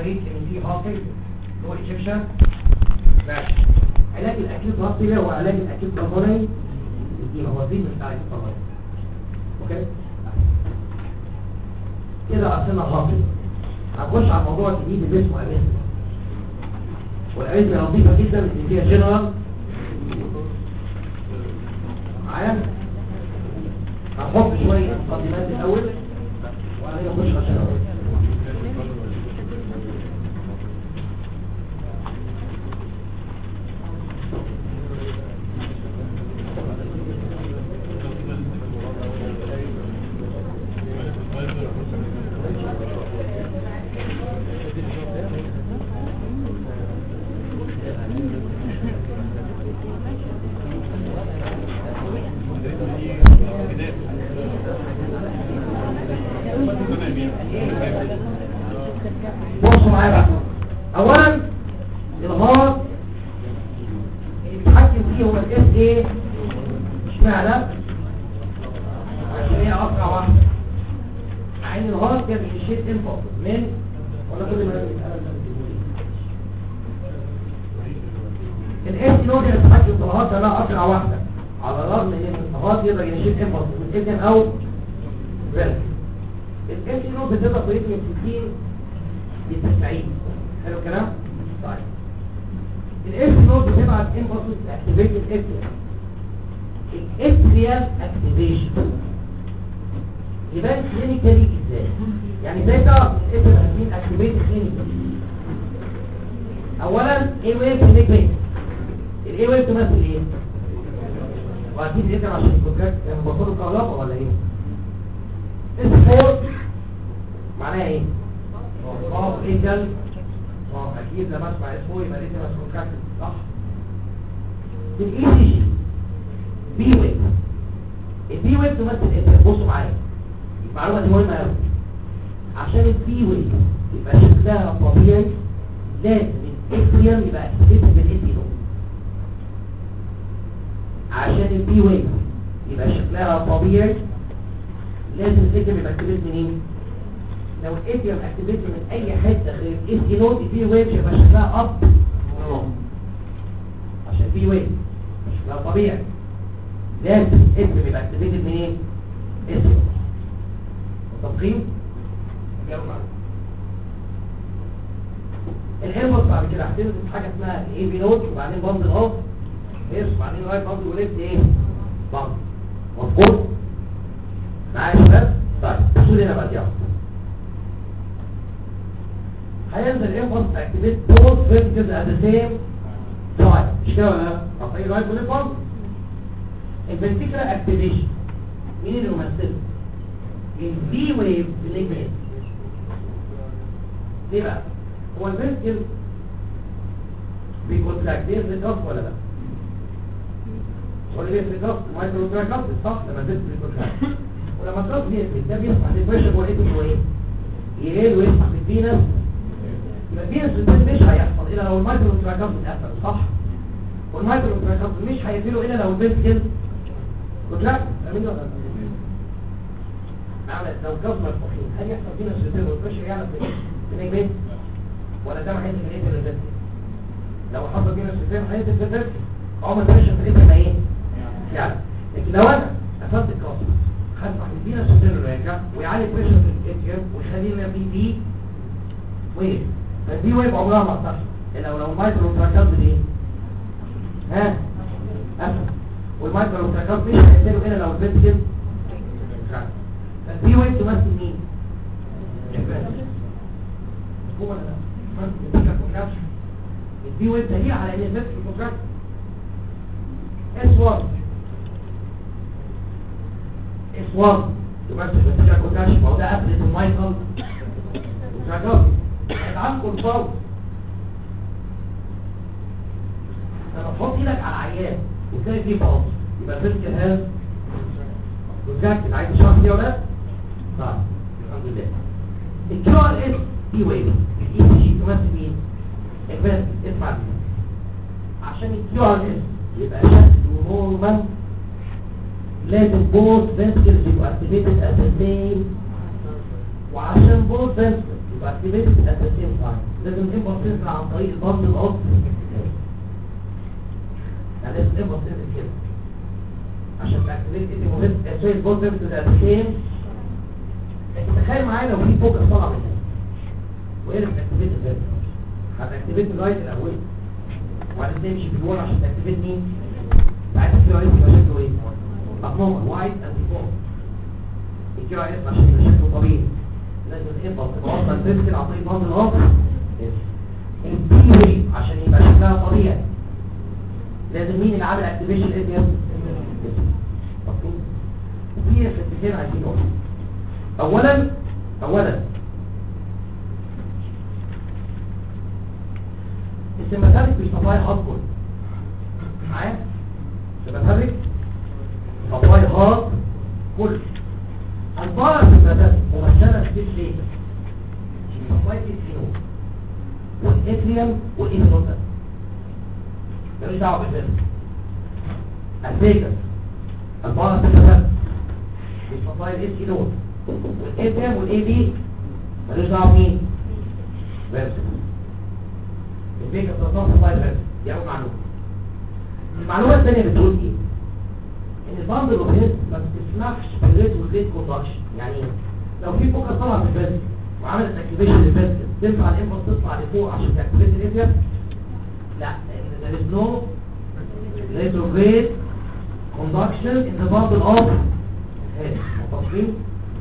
مريض ان في هارت هو ايجكشن ماشي علاج الاكيوت هارت فيلير هو علاج الاكيوت بالمونري يبقى هو دي بتاع الطبيعي اوكي كده عرفنا الهارت هنخش على الموضوع الجديد اللي اسمه اريثميا والاريثميا لطيفه جدا اللي فيها جنرال معايا هنحط شويه مقدمات الاول وبعدين نخش على الشغل بصوا معايا بقى اولا الهارت اللي بيتحكم فيه هو الاس ايه اشمعنى عشان هي اسرع واحده مع ان الهارت كان بيشيل انفوت من ولا كل ما الاس نود اللي بيتحكم في الهارت ده لا اسرع واحده على الرغم من ان الهارت يقدر يشيل انفوت من اذن او بس الاس نود بتقدر تريد من 60 ل 90 حلو الكلام طيب الاس نود بتبعت انفوت اكتيفيت الاكتيف الاكتريال اكتيفيشن يبان كلينيكالي ازاي يعني ازاي تعرف الاكتريال اكتيفيشن اكتيفيت كلينيكالي اولا ايه ويف كلينيكالي الايه ويف تمثل ايه واكيد يقدر عشان الكونتراكت كان بطلوا كهرباء ولا ايه اس معناها ايه اه ايجل اه اكيد لما اسمع اسمه يبقى لازم اسمه كابتن صح الاي سي جي بي ويف البي ويف تمثل ايه بصوا معايا المعلومه دي مهمه قوي عشان البي ويف يبقى شكلها طبيعي لازم الاكتريال يبقى اكتيفيتد بالاي نود عشان البي ويف يبقى شكلها طبيعي لازم الاكتريال يبقى اكتيفيتد منين لو الايتيوم اكتيفيتي من اي حته غير الاس اي نود البي ويف يبقى شكلها اب عشان البي ويف شكلها طبيعي لازم الايتيوم يبقى اكتيفيتد منين اس متفقين جاوب معايا الانبوت بعد كده هتنزل حاجه اسمها الاي بي نود وبعدين بندل اوف هيرس وبعدين رايت بندل وليفت ايه بندل مظبوط معايا يا شباب طيب بصوا لي هنا بقى يلا هينزل الانفوس اكتيفيت بوث فيرتيكلز ات ذا سيم تايم مش كده ولا لا؟ طب ايه رايك بالانفوس الفنتيكولار اكتيفيشن مين اللي ممثله؟ الفي ويف بليجمنت ليه بقى؟ هو الفنتيكل بيكونتراكت بيفرد ضغط ولا لا؟ ولا بيفرد ضغط؟ مايكرو كونتراكت صح لما الفنتيكل بيكونتراكت ولما الضغط بيفرد ده بيسمح للبريشر هو ايه؟ يقل ويسمح للفينس يبقى الفينس بالذات مش هيحصل الا لو المايكرو تراكم اتقفل صح والمايكرو تراكم مش هيقفلوا الا لو الفينس وتلاقي امين ولا عمل لو كسر مفتوحين هل يحصل فينس ريتيرن والبريشر يعمل في النجمين ولا ده ما هينزل في الايه الريتيرن لو حصل فينس ريتيرن هينزل في الريتيرن عمر البريشر في الايه ما ايه يعني لكن لو انا قفلت الكسر هسمح للفينس ريتيرن يرجع ويعلي البريشر في الاتيوم ويخلينا في بي ويف فدي ويف عمرها ما هتحصل الا لو المايكرو تراكات دي ها افهم والمايكرو تراكات مش هيقدروا الا لو البنت كده فدي ويف تمثل مين هو ولا لا الدي ويف دليل على ان البنت في الكونتراكت اس 1 اس 1 تمثل البنت في الكونتراكت ما هو ده قبل المايكرو تراكات هيتعمقوا الفوق لما تحط ايدك على العيان وتلاقي فيه فوق يبقى فيزيك هاز وتركز عايز تشرح دي ولا لا؟ طيب الحمد لله الكيو ار اس دي ويف الاي سي جي تمثل مين؟ الفيرس اسمع دي عشان الكيو ار اس يبقى شكله نورمال لازم بوث فينتكلز يبقوا اكتيفيتد ات ذا سيم وعشان بوث فينتكلز يبقى activated at the same time الامبلس تنزل عن طريق البند الاوف يعني لازم الامبلس تنزل كده عشان تاكتيفيت انت مهم سوري البند تنزل ابلكين تخيل معايا لو في فوكس طالع من هنا وايه اللي بتاكتيفيت الفيرس هتاكتيفيت الرايت الاول وبعدين تمشي في الورا عشان تاكتيفيت مين عايز تكيو ايس يبقى شكله ايه ابنورمال وايت اند فور الكيو ايس عشان يبقى شكله طبيعي لازم الامبلس تبقى واصله الفيرس عن طريق بند الاوف البي عشان يبقى شكلها طبيعي لازم مين اللي عامل اكتيفيشن الاس اس مفهوم في خطتين عايزين نقول اولا اولا السيمباثيك مش سبلاي هارد كل معايا السيمباثيك سبلاي هارد كل البارا سيمباثيك ممثله في ليه سبلاي السينو والاتريوم والايثينول ملوش دعوه بالفيلم الفيجاس البارا سيمباثيك بيسبلاي الاسينول والاتريوم والاي بي ملوش دعوه بمين بس الفيجاس بتطلع سبلاي بس دي اول معلومه المعلومه الثانيه بتقول ايه ان الباند الاوبريت ما بتسمحش بالريت والريت كونتراكشن يعني ايه لو في فوكس طلع في الفيزيك وعملت اكتيفيشن للفيزيك تنفع الانفوس تطلع لفوق عشان تاكتيفيت الاتريوم لا لان there is no retrograde conduction in the bundle of head متفقين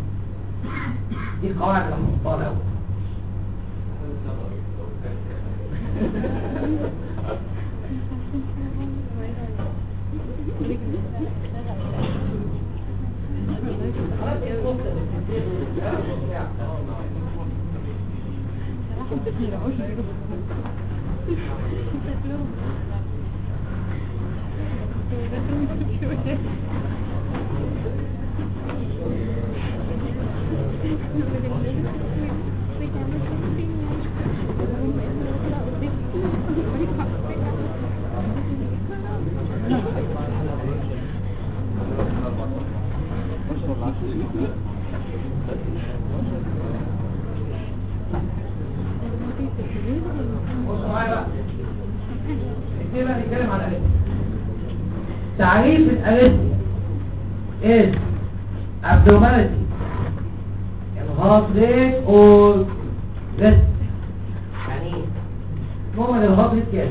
دي القواعد اللي هنحطها الاول بصوا معايا بقى نبتدي بقى نتكلم عن الاريثميا تعريف الاريثميا is abnormality in heart rate or rest يعني ايه؟ نوع الهارت ريت كام؟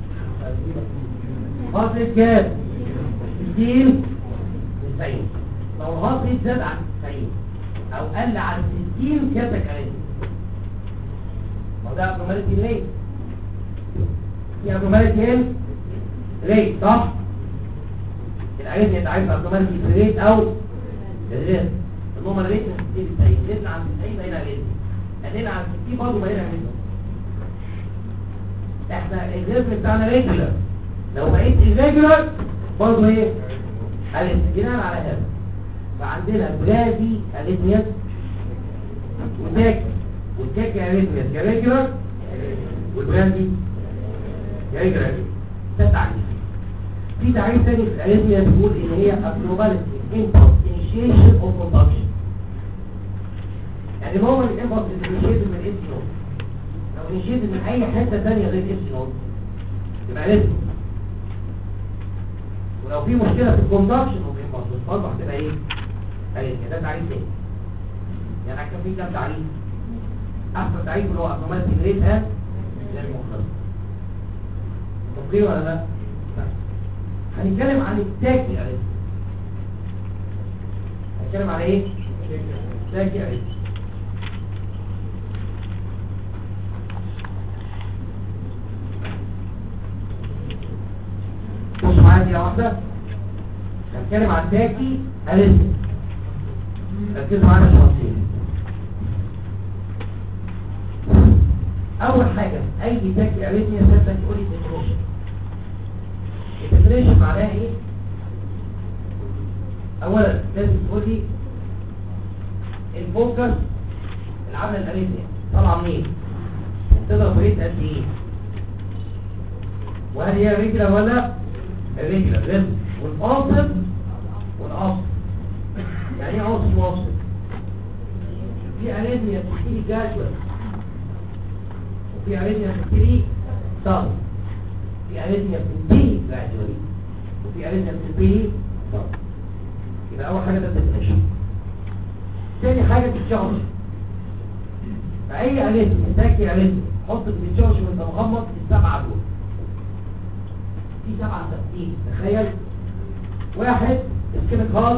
هارت ريت كام؟ 60 90 لو الهارت ريت زاد عن 90 او قل عن 60 جاتك اريثميا ما ده abnormality ليه؟ في abnormality ليه؟ صح؟ الاريثميا تعرف abnormality في ريت او الريت المهم الريت من 60 ل 90 زدنا عن 90 بقينا اريثميا قلنا عن 60 برضه بقينا اريثميا احنا الريتم بتاعنا ريجولار لو بقيت irregular برضه ايه؟ اريثميا بناء على هذا فعندنا برادي اريثميا وتاك والتاك اريثميا يا ريجولار والبراندي يا ريجولار ده تعريف في تعريف تاني في الاريثميا بيقول ان هي abnormality impulse initiation of conduction يعني هو الامبulse initiated من الاس نود لو initiated من اي حته ثانيه غير الاس نود يبقى ريتم ولو في مشكله في الكوندكشن اوف الامبulse برضه هتبقى ايه؟ اريثميا ده تعريف تاني يعني كان في كام تعريف احسن تعريف اللي هو abnormality rate and غير مختصر متفقين ولا لا؟ هنتكلم عن التاكي اريثميا هنتكلم على ايه؟ تاكي اريثميا بص معايا دي واحدة هنتكلم عن تاكي اريثميا ركزوا معايا شخصين اول حاجة اي تاكي اريثميا سيبتك تقول لي ديفينيشن الديفينيشن معناها ايه اولا لازم تقول لي الفوكس العمل الاريثميا طالعه منين تضرب ريت قد ايه وهل هي ريجلر ولا الريجلر لازم والقاصد والقاصد يعني ايه قاصد واصل في اريثميا بتيجي جاجوال وفي اريثميا بتبتدي صار في اريثميا بتنتهي gradually وفي اريثميا بتبتدي صار يبقى اول حاجه ده الديفينيشن تاني حاجه التشارج فاي اريثميا تاكي اريثميا حط التشارج وانت مغمض السبعه دول في سبعه ثابتين تخيل واحد اسكيميك هارت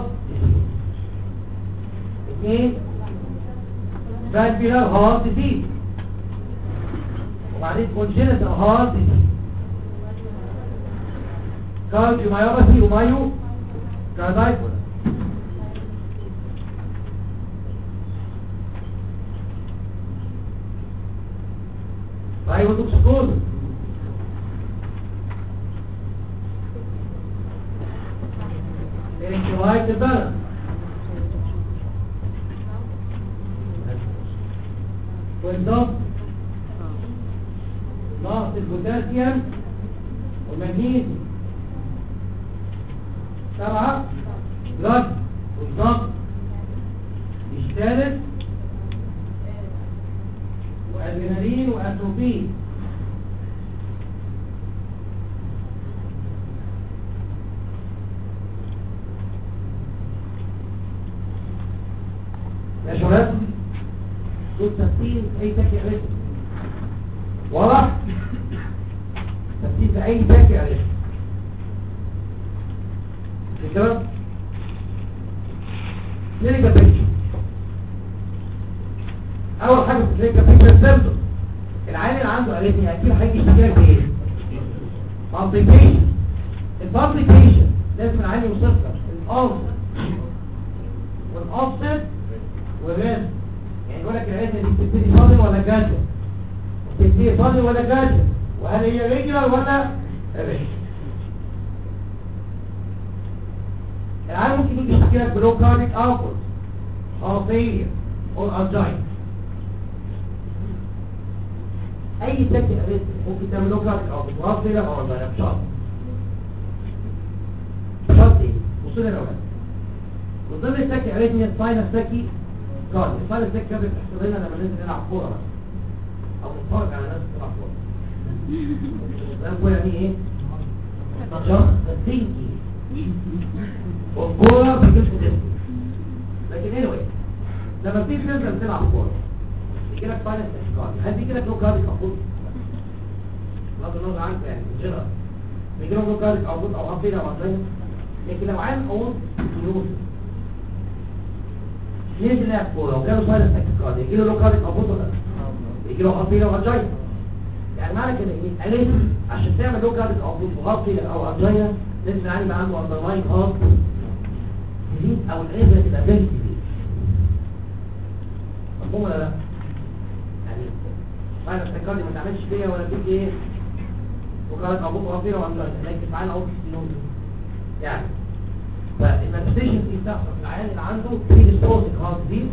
اثنين فالفيلر هارت ديزيز وبعدين كونجنتال هارت ديزيز كارديوميوباثي ومايو كاردايكولا رايوتوكسيكوز electrolyte imbalance والضغط ضغط البوتاسيوم والمغنيسيوم سبعة بلد والضغط الثالث وادرينالين واتروبين يا شباب دول تفسير اي تاكي عرفت واضح تفسير في اي تاكي عرفت كده كلينيكال بيكتشر اول حاجه في الكلينيكال بيكتشر سيمبتوم العيان اللي عنده اريثميا اكيد هيجي يشتكي لك بايه complication الكومبليكيشن لازم العيان يوصف لك الاوفست والاوفست والريست يعني يقول لك العيادة دي بتبتدي صادم ولا جاجة بتبتدي صادم ولا جاجة وهل هي ريجولار ولا ريجولار العيان ممكن يجي يشتكي لك بلوكارديك اوتبوت او فيلير او انجاين اي تكي اريثميا ممكن تعمل لوكارديك اوتبوت او فيلير او انجاين بشرط بشرط ايه؟ وصول الاولاد من ضمن التكي اريثميا ساينس تكي قال الفرق ده كده بتحصل لنا لما ننزل نلعب كوره بس او نتفرج على ناس بتلعب كوره ده يعني ايه شخص ثينكي والكوره بتجيب جسم لكن anyway لما بتيجي تنزل تلعب كوره يجي لك فاينل استحقاق هل بيجي لك لو كارد مفروض بغض النظر عنك يعني جنرال بيجي لك لو كارد او او هفينا او لكن لو عين قوم يوسف نزل لعب كوره وجاله سايلنس تاكيكارديا يجي له لوكاريك ابوت ولا يجي له هابيلا وانجاينا يعني معنى كده ايه قالت عشان تعمل لوكاريك ابوت وهابيلا او انجاينا لازم العيان يبقى عنده اندرلاين هارت ديزيز او العيادة تبقى فيري ديزيز مفهوم ولا لا؟ يعني سايلنس تاكيكارديا ما تعملش فيها ولا فيك ايه لوكاريك ابوت وهابيلا وانجاينا لكن معانا اوت يعني فالمانيفستيشن دي بتحصل في العيان اللي عنده بريديسبوزنج هارت ديزيز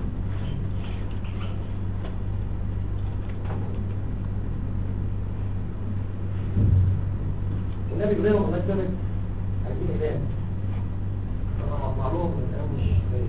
والنبي بيقول لهم الله يسلمك عايزين علاج انا مقطع لهم الكلام مش جاي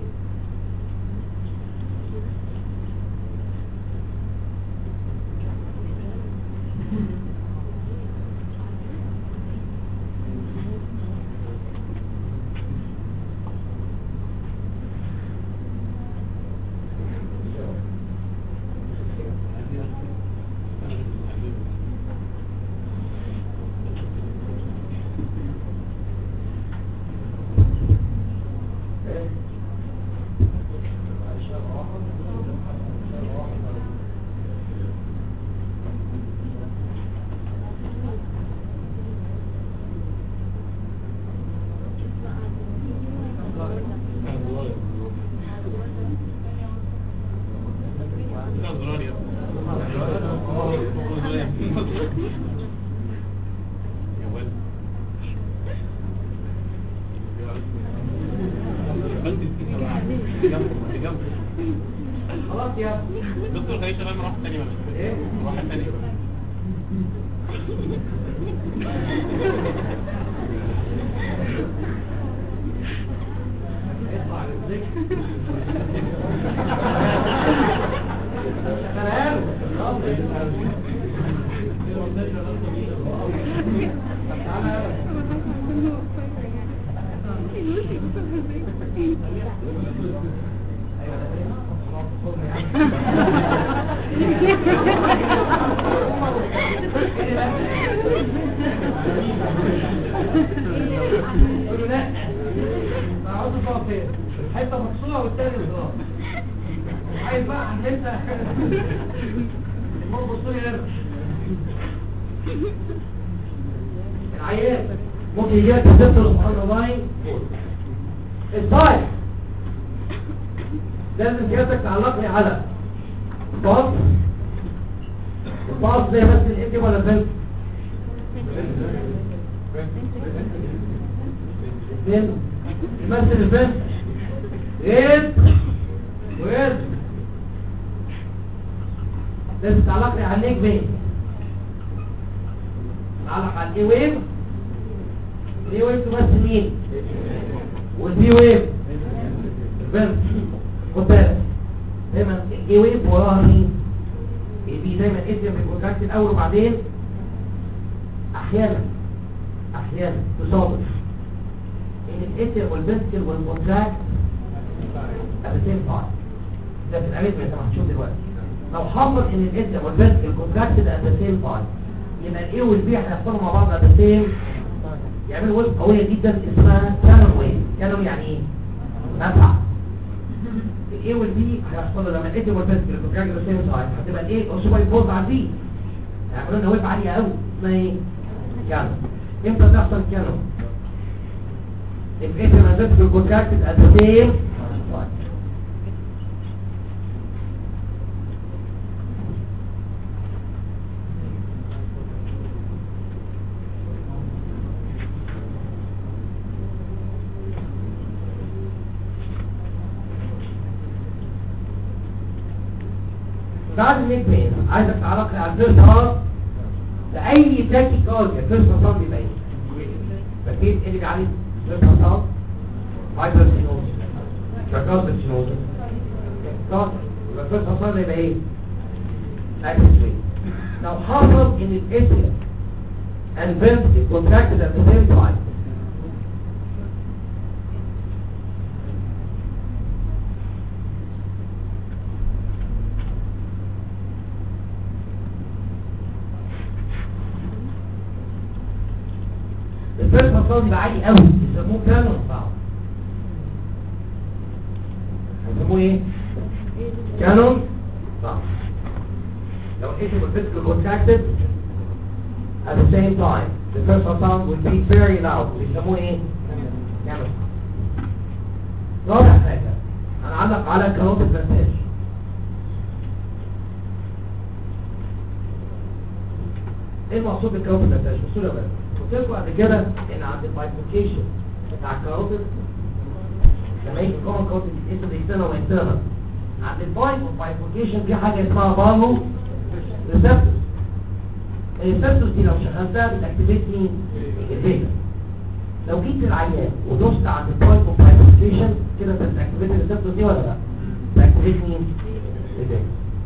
خلاص يا دكتور خليل شغال مروحة تانية بقى ايه مروحة تانية اطلع رجليك شغال خالص ايوه ده ايه صوم يا قول له لا ما عاوز تقف فين حته مكسوره والتاني خلاص عايز بقى عن انت المهم بصوا لي غير العيان ممكن يجي لك السيستم سبحان الله الصايع لازم سيادتك تعلقني على باص الباص زي بس الانتي ولا البنت اثنين يمثل البنت ايه ويرد لازم تعلقني على النجمين تعلق على الاي ويف الاي ويف تمثل مين والبي ويف البنت خد بالك دايما الاي ويف وراها مين البي دايما اسم في الكونتراكت الاول وبعدين احيانا احيانا تصادف ان الاسم والبنتكل والكونتراكت at the same time ده في العملية زي ما هتشوف دلوقتي لو حصل ان الاسم والبنتكل كونتراكتد at the same time يبقى الايه والبي هيحصلوا مع بعض at the same يعملوا ويف قوية جدا اسمها كانون ويف كانون يعني ايه؟ نفع الايه والبي هيحصلوا لما الايه والبنتكل كونتراكتد at the same time هتبقى الايه اوسوباي بوز على البي هيعملوا لنا ويف عالية قوي اسمها ايه؟ كانون امتى تحصل كانون؟ if it and identical contracted at the same time. بعد الميد بين عايزك تعرف على الفيرست هارت لأي تاكي كارديا فيرست هارت بيبقى ايه؟ فاكيد اللي بيعالج فيرست هارت هايبرسينوز شاكارسينوز طب يبقى فيرست هارت يبقى ايه؟ اكسوي لو حصل ان الاسم and ventricle contracted at the same time الفيرست مصاب يبقى عالي قوي يسموه كانون صعب يسموه ايه كانون صعب لو الاسم والفيزيكال contracted at the same time the first sound will be very loud بيسموه ايه كانون رابع حاجة هنعلق على كانوت البرساج ايه المقصود بالكانوت البرساج بصوا يا باشا قلت لكم قبل كده ان عند البايفوركيشن بتاع الكاروتيد لما يجي كون كاروتيد اسم اكسترنال وانترنال عند البايف والبايفوركيشن في حاجه اسمها بالو ريسبتورز الريسبتورز دي لو شغلتها بتاكتيفيت مين؟ الفيجا لو جيت للعيان ودوست عند البايف والبايفوركيشن كده انت بتاكتيفيت الريسبتورز دي ولا لا؟ بتاكتيفيت مين؟ الفيجا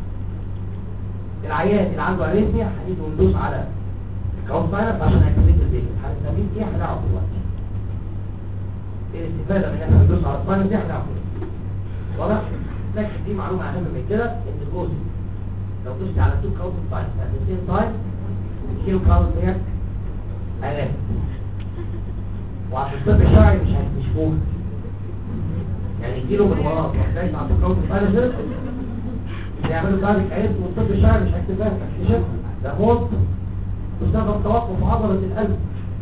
العيان اللي عنده اريثميا هنيجي وندوس على كاوت ساينس عشان اكتيفيت الفيجن هنستفيد ايه هنعرف دلوقتي ايه الاستفاده من ان احنا ندوس على الساينس دي هنعرف واضح لكن دي معلومه اهم من كده ان الجزء لو دوست على تو كاوت ساينس at the same time الكيلو كاوت ديت الاف وعشان الطب الشرعي مش هيكتشفوها يعني يجيله من وراه محتاج على تو كاوت ساينس يعملوا ذلك عيد والطب الشرعي مش هيكتشفها اكتشاف ده موت بسبب توقف عضلة القلب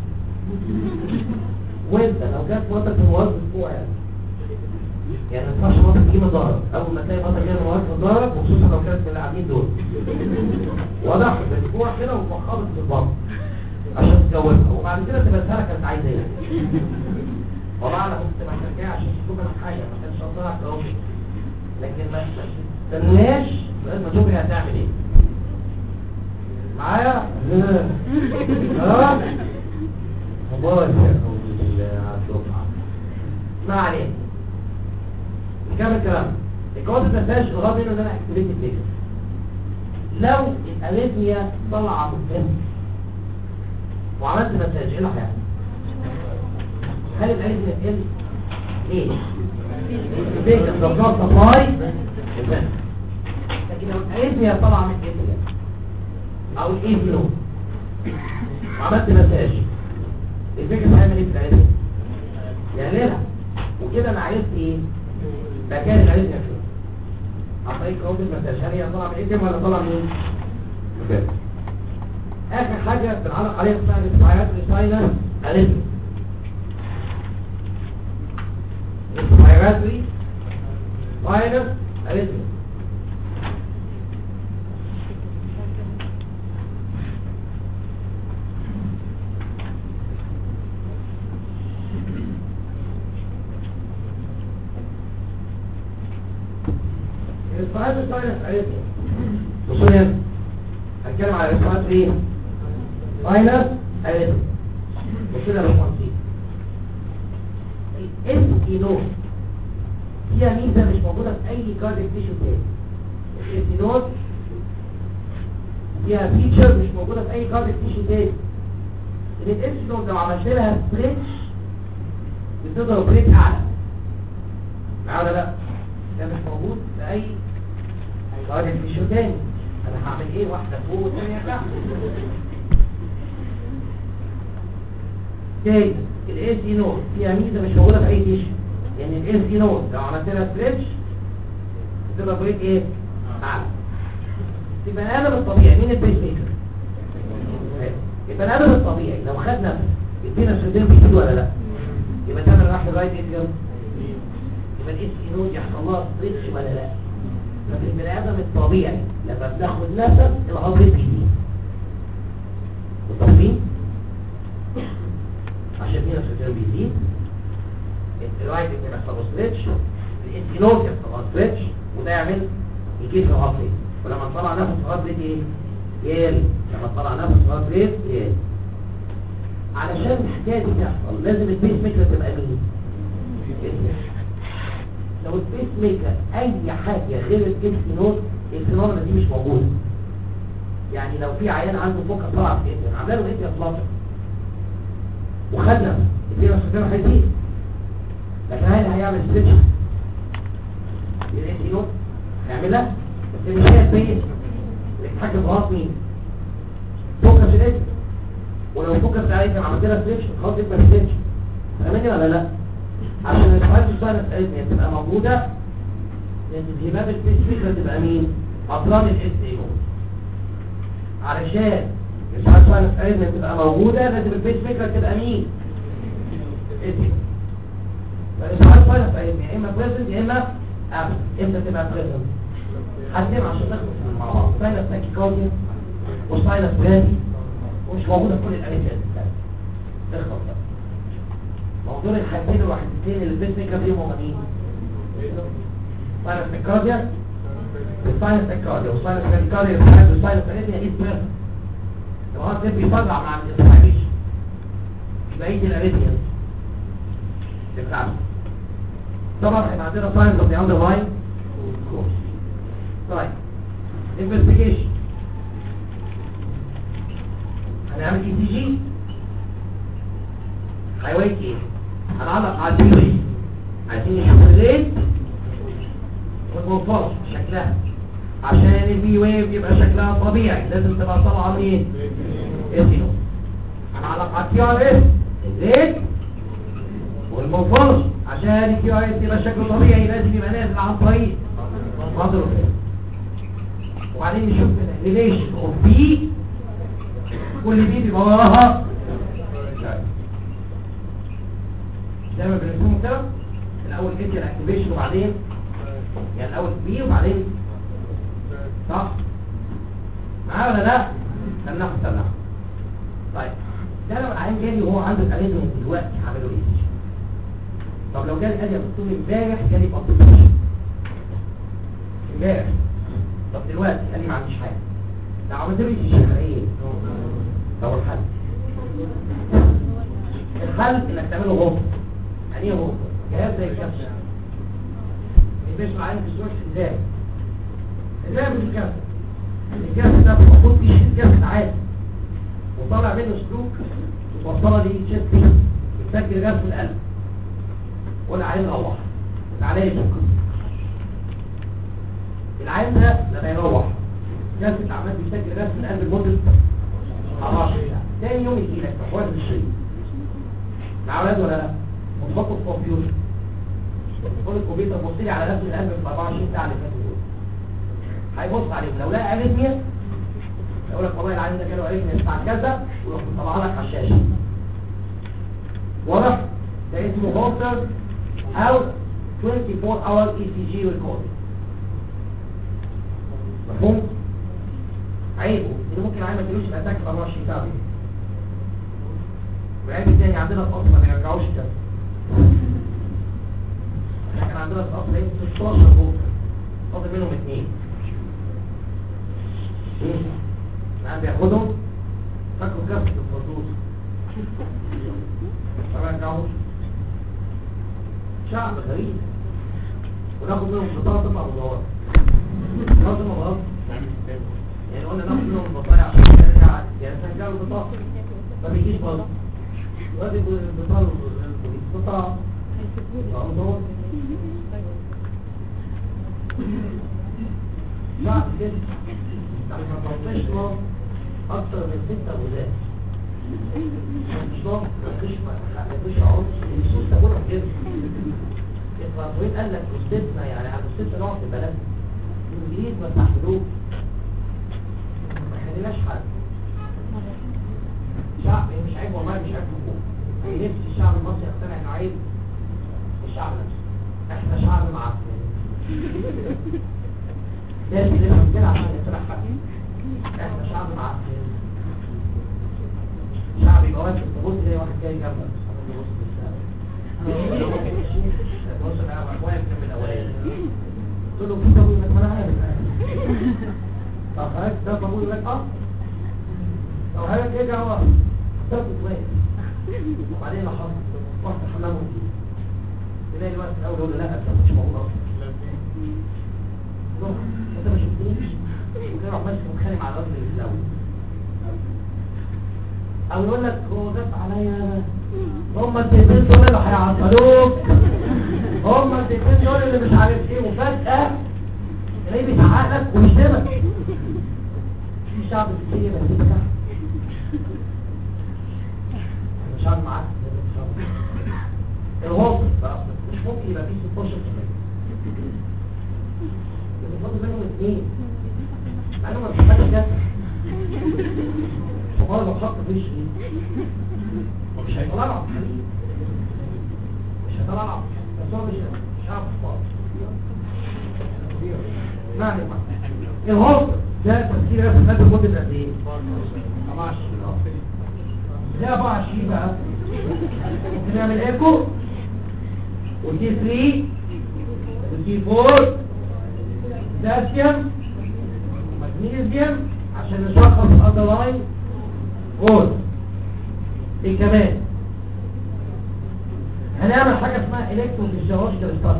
وانت لو جات فترة الوزن اسبوع يعني يعني ما ينفعش مصر تجيب ضرر اول ما تلاقي مصر جايه من وزن ضرر وخصوصا لو كانت من اللاعبين دول واضح اسبوع كده وفخرت في البطن عشان تجوزها وبعد كده تبقى تسالك كانت عايزه ايه والله انا كنت محتاجها عشان تشوف انا حاجه ما كانش قصدها كروبي لكن ما تستناش لغايه ما تشوف هي هتعمل ايه معايا اه مبارك يا الدفعه ما علينا نكمل كلام الجواز النتاج الغرض منه ان انا اكتبت الفكره لو الاريثميا طلع مهم وعملت مساج ايه اللي هيحصل هل الاريثميا تقل ايه الفيجن ده بلاد سبلاي لكن لو الاريثميا طالعه من الاتريا او الايثينو وعملت مساج الفيجن هيعمل ايه في الاريثميا يقللها وكده انا عرفت ايه مكان الاريثميا فين عن طريق كود المساج هل هي طالعه من الاتريا ولا طالعه من ايه اخر حاجه بنعلق عليها اسمها الاسبايرات ريساينر اريثميا respiratory virus arrhythmia. respiratory sinus arrhythmia. بصوا هنا هنتكلم على respiratory sinus arrhythmia. بصوا هنا بالتنسيق. الاس اينوز فيها ميزه مش موجوده في اي كارديك تيشو تاني الاس اينوز فيها فيتشر مش موجوده في اي كارديك تيشو تاني ان الاس اينوز لو عملت لها ستريتش بتضرب ريت اعلى معايا ولا لا ده مش موجود في اي كارديك تيشو تاني انا هعمل ايه واحده فوق والثانيه تحت تاني الاس اي نود فيها ميزه مش موجوده في اي تيشن يعني الاس اي نود لو عملت لها ستريتش تبقى بريك ايه اعلى يبقى الادم الطبيعي مين البيس ميكر يبقى الادم الطبيعي لو خد نفس ادينا سودين بيزيد ولا لا يبقى تعمل راح لغايه ايه يبقى الاس اي نود يحصل لها ستريتش ولا لا لكن البني ادم الطبيعي لما بتاخد نفس الهضم بيزيد متفقين عشان فينا السكر بيزيد الرايت بيحصل له ستريتش الانتينوز يحصل له ستريتش وده يعمل يجيب له هارت ولما تطلع نفس هارت ريت ايه يقل لما تطلع نفس هارت ريت يقل علشان الحكايه دي تحصل لازم البيس ميكر تبقى مين لو البيس ميكر اي حاجه غير الانتينوز الفينومينا دي مش موجوده يعني لو في عيان عنده فوكس طلع في ايه عملوا ايه يا فلاطر وخدنا الدين السكر هيزيد لكن هل هيعمل ستريتش الانتي نوت هيعملها بس مش هي البيت اللي بتحكم في غلط مين فوكس الانتي ولو فوكس عليك لما عملت لها ستريتش خلاص يبقى ستريتش فاهمني ولا لا عشان الفايت ساينس اريثميا تبقى موجوده لان الهباب السبيسيفيك تبقى مين اطران الاس اي نوت علشان الفايت ساينس اريثميا تبقى موجوده لازم البيس ميكر تبقى مين اسم فالإسعاد فاينس اريثميا يا اما بريزنت يا اما ابسنت امتى تبقى بريزنت هتنام عشان نخلص مع بعض ساينس تاكيكارديا وساينس برادي ومش موجوده في كل الاريثميا تخلص بقى موضوع الحاجتين الوحيدتين اللي البيس ميكر فيهم هم مين ساينس تاكيكارديا والساينس تاكيكارديا والساينس تاكيكارديا والساينس اريثميا ايه بريزنت الهارت ريت بيفرع مع الانفلايميشن بقيه الاريثميا بتاعته طبعا احنا عندنا ساينز اوف ذا اندرلاين كورس طيب انفستيجيشن هنعمل اي تي جي هيوريك ايه هنعلق على البي ويف عايزين نشوف الريت والمنفرش شكلها عشان البي ويف يبقى شكلها طبيعي لازم تبقى طالعه من ايه اسينو هنعلق على التي ار اس الريت والمنفرش عشان التي ار اس يبقى شكله طبيعي لازم يبقى نازل عن طريق مصدر وبعدين نشوف الريليشن اوف بي كل بي بيبقى وراها زي ما بنسموه كده الاول انتر اكتيفيشن وبعدين يعني الاول بي وبعدين صح معايا ولا لا استنى استنى طيب ده لو العيان جالي وهو عنده الاريزم دلوقتي هعمله ايه طب لو جالي ادي مكتوب امبارح جالي بابليكيشن امبارح طب دلوقتي قال لي ما عنديش حاجه لو عملت له ايه ايه طب الحل الحل انك تعمله هو يعني ايه هو جهاز زي الكبسه البيش معايا في السوش ازاي ازاي مش الكبسه الكبسه ده المفروض فيه الكبسه عادي وطالع منه سلوك وتوصلها لي تشيست بتسجل غاز في القلب ولا عايز اروح تعالى لي بكره العيان ده لما يروح جلسه الاعمال بيسجل نفس القلب لمده 14 ساعه تاني يوم يجي لك في حوالي الشيء مع اولاد ولا لا وتحطه في الكمبيوتر تقول الكمبيوتر بص لي على نفس القلب في 24 ساعه اللي فاتوا دول هيبص عليهم لو لقى اريثميا يقول لك والله العيان ده كان اريثميا الساعه كذا ويروح مطلع لك على الشاشه واضح ده اسمه هولتر او 24 hour ECG recording مفهوم عيبه ان ممكن عيب ما تقولش الاتاك في 24 ساعه دي والعيب الثاني عندنا في اصل ما بيرجعوش كده احنا كان عندنا في اصل ايه 16 هولتر فاضل منهم اثنين العيب بياخدهم فاكروا كاسة الفردوس ما بيرجعوش شعب غريب وناخد منهم بطاقة تطلع مدورة ناخد منهم غلط يعني قلنا ناخد منهم البطاقة عشان يرجع يعني سجلوا البطاقة ما بيجيش برضه وادي البطاقة البطاقة بطاقة مدورة شعب كده يعني ما توصلش له أكتر من ستة غزات مش ناقص مفيش مفيش عنصر النصوص تكون كده الفرنسويين قال لك استثنى يعني على استثنى نوع في البلد الانجليز ما استحملوه ما خليناش حد شعب مش عيب والله مش عيب حكومه نفسي الشعب المصري يقتنع انه عيب الشعب نفسه احنا شعب معفن لازم نفهم كده عشان نقتنع حد احنا شعب معفن شعب يبقى واقف تبص تلاقي واحد جاي جنبك بص انا واقف جنب الاولاني قلت له في طابور ما انا عارف طب حضرتك ده طابور يقول لك اه طب حضرتك ايه جوه ثبت واقف وبعدين اللي حصل رحت حمام وجديد تلاقي الوقت الاول يقول له لا انت مش موجود اصلا روح انت ما شفتنيش وكده راح ماشي متخانق مع الراجل اللي في الاول او يقول لك هو جاب عليا هم التلفين دول اللي هيعطلوك هم التلفين دول اللي مش عارف ايه وفجأة تلاقيه بيزعق لك ويشتمك في شعب كتير بس انت شعب معاك الوسط بقى مش ممكن يبقى فيه 16 كمان يبقى فاضل منهم اثنين مع انهم ما بيحبش ده وقال لو حط فيش مش هيطلع له حليب مش هيطلع له بس هو مش مش عارف خالص معنى الهوب ده تفسير في المادة مدة قد ايه؟ 14 ده 24 بقى ممكن نعمل ايكو ودي 3 ودي 4 بوتاسيوم مغنيسيوم عشان نشخص الاندرلاين جول ايه كمان هنعمل حاجة اسمها الكتروفيزيولوجيكال ستادي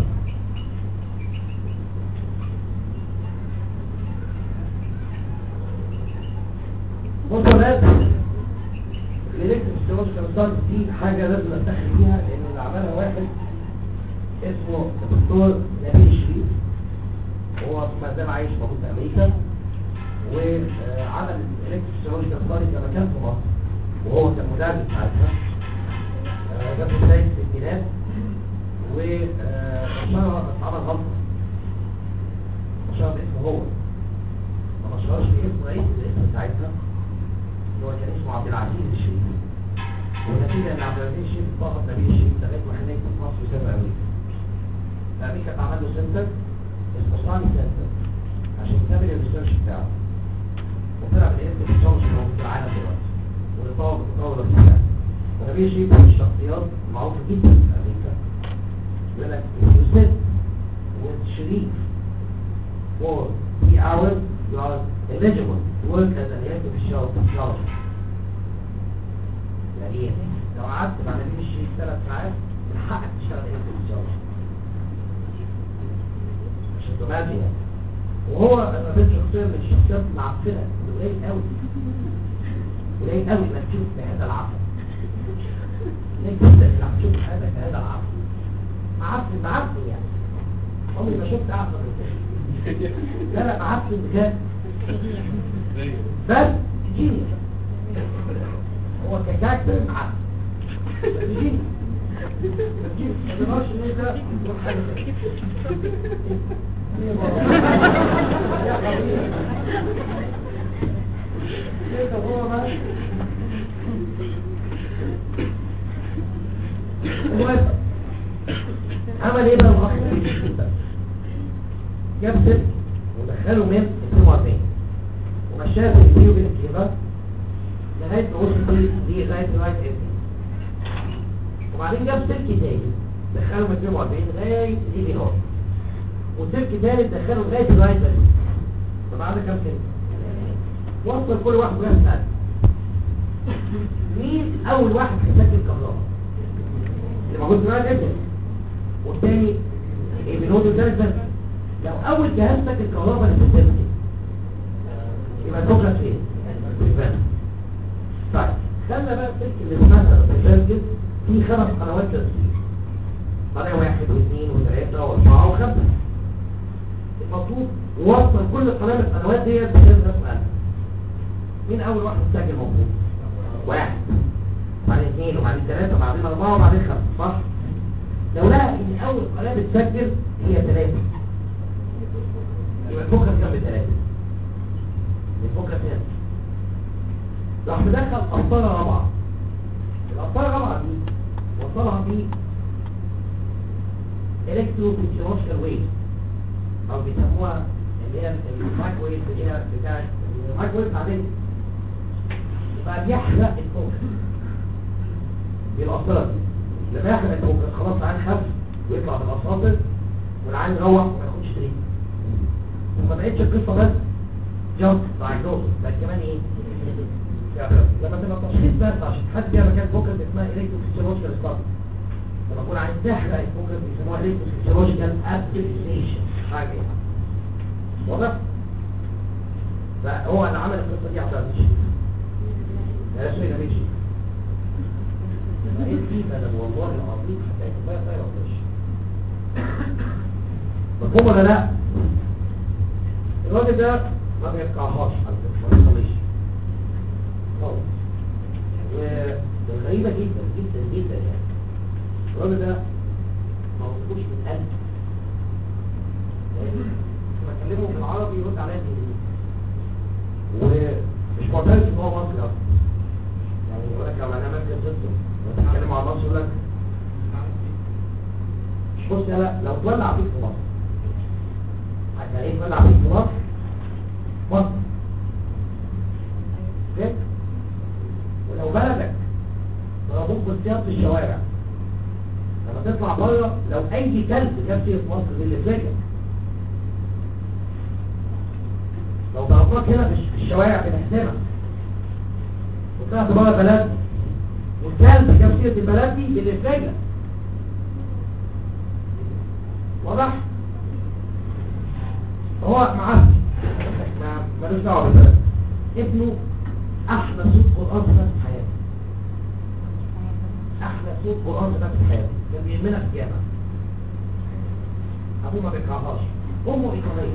بصوا يا ولاد الالكتروفيزيولوجيكال ستادي دي حاجة لازم نفتخر بيها لان اللي عملها واحد اسمه الدكتور نبيل الشريف هو ما زال عايش موجود في امريكا وعمل الكتروفيزيولوجيكال ستادي كما كان في مصر وهو كان مدرس ساعتها جاب بداية الستينات وشهر عمل غلطة شهر باسمه هو ما نشرش باسم رئيس الاسم ساعتها اللي هو كان اسمه عبد العزيز الشريف والنتيجة ان عبد العزيز الشريف ضغط نبيل الشريف لغاية ما هناك في مصر وسافر امريكا فامريكا اتعمل له سنتر اسمه صاني سنتر عشان يكمل الريسيرش بتاعه وطلع بالاسم التشارج في العالم دلوقتي ونطور تطور الاسلام ونبي شيء من الشخصيات معروفة جدا في أمريكا يقول لك يوسف والشريف for three hours you are eligible to work as an electrical technology يعني ايه؟ لو قعدت مع نبي الشريف ثلاث ساعات من حقك تشتغل electrical مش اوتوماتيك وهو انا بنت شخصية من الشخصيات المعفنة اللي قليل قوي قليل قوي ما تشوف بهذا العفو ليه جدا انك تشوف حياتك بهذا العفو معفن معفن يعني عمري ما شفت اعفن من كده. لا لا معفن بجد بس جيني هو ككاكتر معفن بس جيني بس جيني ما تقدرش ان انت تروح حاجه زي كده. يا حبيبي. انت هو بقى المهم عمل ايه بقى الاخ جاب سلك ودخله من 42 ومشاه في الفيديو بين الكيبات لغايه ما وصل دي دي لغايه لغايه ام وبعدين جاب سلك تاني دخله من 42 لغايه دي بينار وسلك تالت دخله لغايه لغايه بس طب عندك كام سلك؟ وصل كل واحد بنفس سلك مين اول واحد هيسجل الكهرباء؟ اللي موجود في الوقت ابدا والتاني بنود الثالث بس لو اول جهاز سجل الكهرباء اللي في السلك يبقى الفكره فين؟ في الفن. طيب خلى بقى السلك اللي اتمثل في السلك فيه خمس قنوات تسجيل قناه واحد واثنين وثلاثه واربعه وخمسه المفروض وصل كل قناه من القنوات ديت بجهاز مسألة مين اول واحد سجل موجود؟ واحد وبعدين اثنين وبعدين ثلاثة وبعدين أربعة وبعدين خمسة صح؟ لو لقى إن أول قناة بتسجل هي ثلاثة يبقى الفكرة كام بثلاثة؟ الفكرة كام؟ راح مدخل أبطال رابعة الأبطال الرابعة دي وصلها ب إلكترو فيزيولوجيكال ويف أو بيسموها اللي هي المايكرويف اللي هي بتاعت المايكرويف عادية يبقى بيحرق الفوكس بالأساطر لما يحرق الفوكس خلاص العين خف ويطلع بالأساطر والعين يروح وما ياخدش تريد وما بقتش القصة بس جاست دايجنوز بل كمان ايه؟ لما تبقى تشخيص بس عشان تحدد فيها مكان فوكس اسمها الكتروفيسيولوجيكال ستارت لما يكون عايز تحرق الفوكس بيسموها الكتروفيسيولوجيكال ابليكيشن حاجة كده واضح؟ فهو اللي عمل القصة دي عشان تشخيص لا شيء لا شيء ايه دي انا والله العظيم حكايه بقى طايره وش مفهوم ولا لا الراجل ده ما بيركعهاش على فكره ما بيصليش خالص وغريبه جدا جدا جدا يعني الراجل ده ما وصلوش من قلب يعني لما اكلمه بالعربي يرد عليا بالانجليزي ومش معترف ان هو مصري اصلا يعني يقول لك لو انا ماشي ضده بتكلم مع مصر يقول لك بص يا لو تولع فيك في مصر هتلاقيه تولع فيك في مصر مصر اوكي ولو بلدك ضربوك بالسياط في الشوارع لما تطلع بره لو اي كلب جاب سيره مصر من اللي فاكر لو ضربناك هنا في الشوارع بنحسبك وطلعت بره بلد والكلب جاب سيره البلد دي باللي فاكر واضح هو معاه ملوش دعوه بالبلد ابنه احلى صوت قران سمعته في حياته احلى صوت قران سمعته في حياته كان بيهمنا في الجامع ابوه ما بيكرههاش امه ايطاليه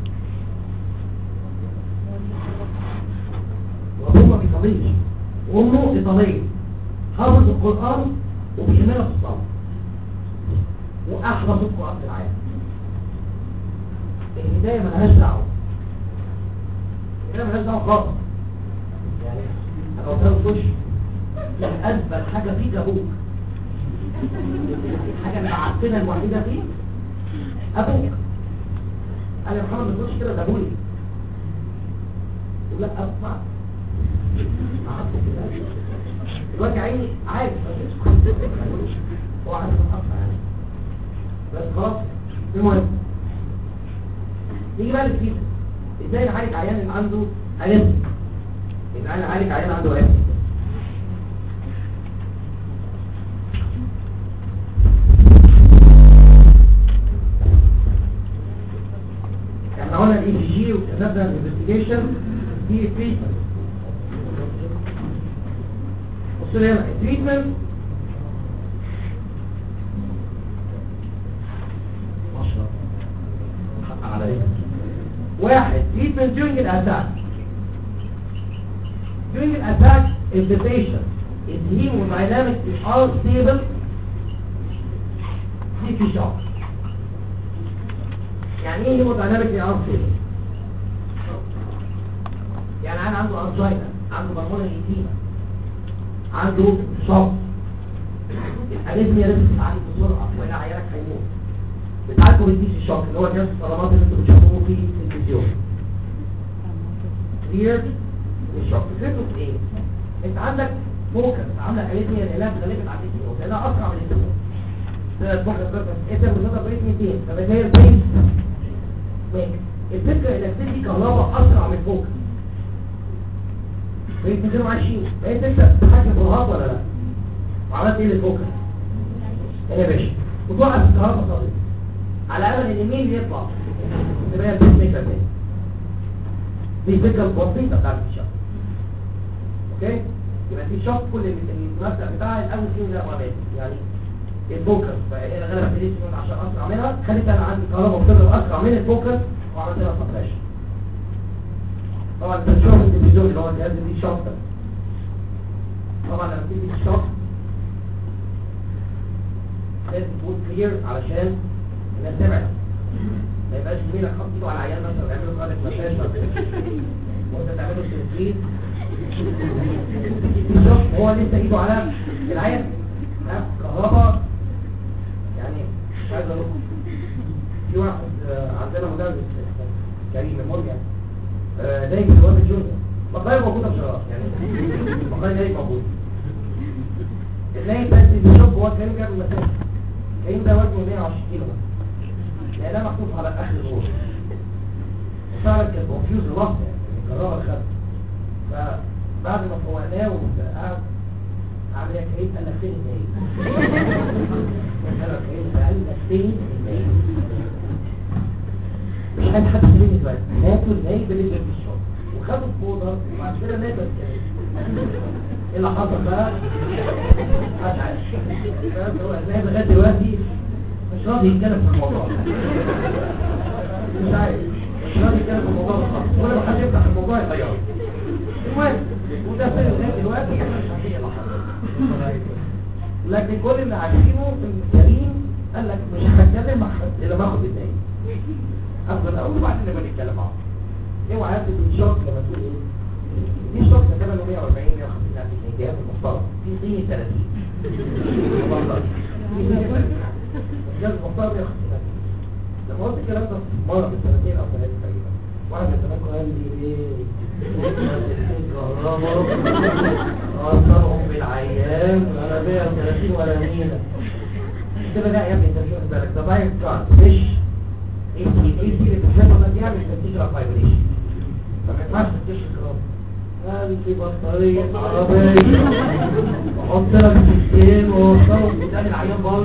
وابوه ما بيصليش وامه ايطاليه حافظ القران وبيهمنا في الصلاه واحلى صوت قران في العالم الهدايه ملهاش دعوه الهدايه ملهاش دعوه خالص يعني انا قلت له خش كان اجمل حاجه فيك ابوك الحاجه اللي معفنه الوحيده فيه ابوك قال يا محمد ما تقولش كده ده ابويا يقول لا اسمع دلوقتي عيني عارف هو عارف الحق يعني بس خلاص المهم نيجي بقى للفيزا ازاي نعالج عيان اللي عنده الم ازاي نعالج عيان عنده الم احنا قلنا الاي جي جي وكتبنا الانفستيجيشن دي تريتمنت بصوا لي هنا التريتمنت واحد treatment during an attack during an attack if the patient is hemodynamically unstable دي في شوك يعني ايه hemodynamically unstable يعني انا عنده انجينا عنده بالمونري ايديما عنده شوك الاريثميا لازم تتعالج بسرعه والا عيالك هيموت بتعالجوا بالدي سي شوك اللي هو جهاز الصدمات اللي انتوا بتشوفوه في التلفزيون كلير الشوك فكرته في ايه؟ انت عندك فوكس عامله اريثميا العلاج غالبا على الاسم لانها اسرع من الاسم ده فوكس بس انت بتضرب ريت 200 فبقى هي البيس ماشي الفكره انك تدي كهرباء اسرع من الفوكس ريت 220 بقيت انت تتحكم في الهارد ولا لا؟ وعملت ايه للفوكس؟ يا باشا وتوقف الكهرباء صديق على امل ان مين اللي يطلع تبقى البيس ميكر تاني دي الفكره البسيطه بتاعت الشوك اوكي يبقى في شوك كل المبدا بتاعها الاول فيهم ده وبات يعني الفوكس فهي الغلبه في ليش عشان اسرع منها خليت انا عندي كهرباء بتضرب اسرع من الفوكس وعملت لها سبريشن طبعا انت بتشوف التلفزيون اللي هو الجهاز دي شوك ده طبعا لما تيجي الشوك لازم تكون كلير علشان الناس تبعد ما يبقاش زميلك حاطط ايده على العيال مثلا ويعملوا قالك مساج وانت تعمله سيرفيس الشخص هو لسه ايده على العيال ها كهرباء يعني مش عايز اقول لكم في واحد آه، عندنا مدرس كريم مرجع آه، دايما الواد الجونيور مقايا موجوده بشرف يعني مقايا دايما موجوده تلاقي بس الشوك هو كريم جاب المساج كريم ده وزنه 120 كيلو مثلا لأنها محطوط على آخر الغور وفعلا كان كونفيوز لحظة يعني الكهرباء خد فبعد ما فوقناه وقعد عمل يا كريم قال لك فين النايم قال لك كريم قال لك فين النايم مش عايز حد يسلمني دلوقتي هاتوا النايم اللي في الشغل وخدوا الفوضى وبعد كده نايم بس كريم ايه اللي حصل بقى؟ مش عارف فاهم؟ هو النايم لغايه دلوقتي مش راضي يتكلم في الموضوع مش عارف مش راضي يتكلم في الموضوع ده خالص ولا لو حد يفتح الموضوع يغيره المهم وده سر لغايه دلوقتي احنا مش عارفين ايه اللي حصل لكن كل اللي عارفينه ان كريم قال لك مش هتكلم مع حد الا باخد النايم افضل اقول وبعدين نبقى نتكلم مع بعض اوعى تبقى شوك لما تقول ايه دي شوك تقريبا 140 150 الف جنيه جهاز محترم في صيني 30 والله في صيني 30 جهاز محترم ياخد 60 لما قلت الكلام ده مره من سنتين او ثلاثه تقريبا واحد من زمان قال لي ايه اصلهم بالعيان انا 130 ولا مينا قلت له لا يا ابني انت مش واخد بالك ده بايك كارد مش ايه سي ايه سي اللي بتشتغل ده بيعمل فيستيجر فايبريشن فما ينفعش تكتشف الكلام قال في بطارية عربية وحط لك سكين ووصلت قدام العيان بال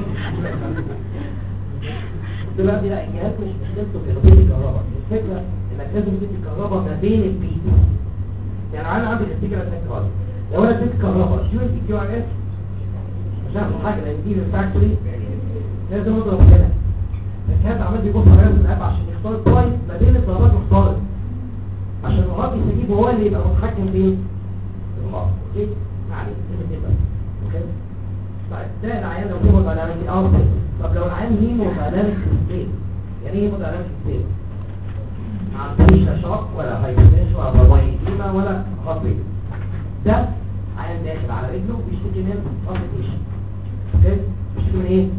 دلوقتي لا الجهاز مش مشكلته في تطبيق الكهرباء الفكرة انك لازم تدي الكهرباء ما بين البيت يعني انا عندي الاستيكر اتاك كهرباء لو انا اديت كهرباء شو انت كيو ار اس مش هاخد حاجة لان دي الفاكتوري لازم اضرب هنا الجهاز عمال بيبص على الاب عشان يختار كويس ما بين الضربات مختارة عشان الغرض يستجيب هو اللي يبقى متحكم فين الغرض اوكي ما عليك كده كده اوكي طيب ده العيان لو هو دايناميك اه طب لو العيان هيمو دايناميك ستيت يعني ايه هيمو دايناميك ستيت ما عندوش لا شوك ولا هايبوتنشن ولا برمايتيما ولا خطير ده عيان داخل على رجله بيشتكي من كومبليكيشن اوكي بيشتكي من ايه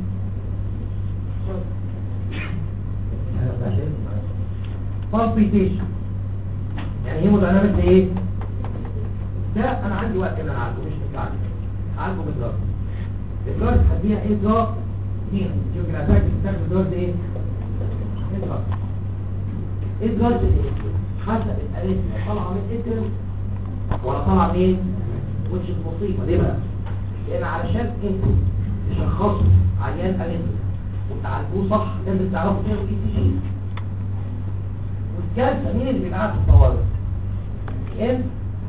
بالبيتيشن يعني هي متعلمة ايه ده انا عندي وقت ان انا اعالجه مش مستعجل اعالجه بالدرجة الدرجة هديها ايه دراج مين شوف الاتاك بتستخدم الدرجة ايه ايه دراج ايه دراج ايه حسب الاليس طالعة من اتر ولا طالعة منين وش المصيبة ليه بقى لان علشان انتوا تشخصوا عيان اليس وتعالجوه صح لازم تعرفوا تعملوا اي سي جي والكارثه مين اللي بيبقى قاعد في الطوارئ ان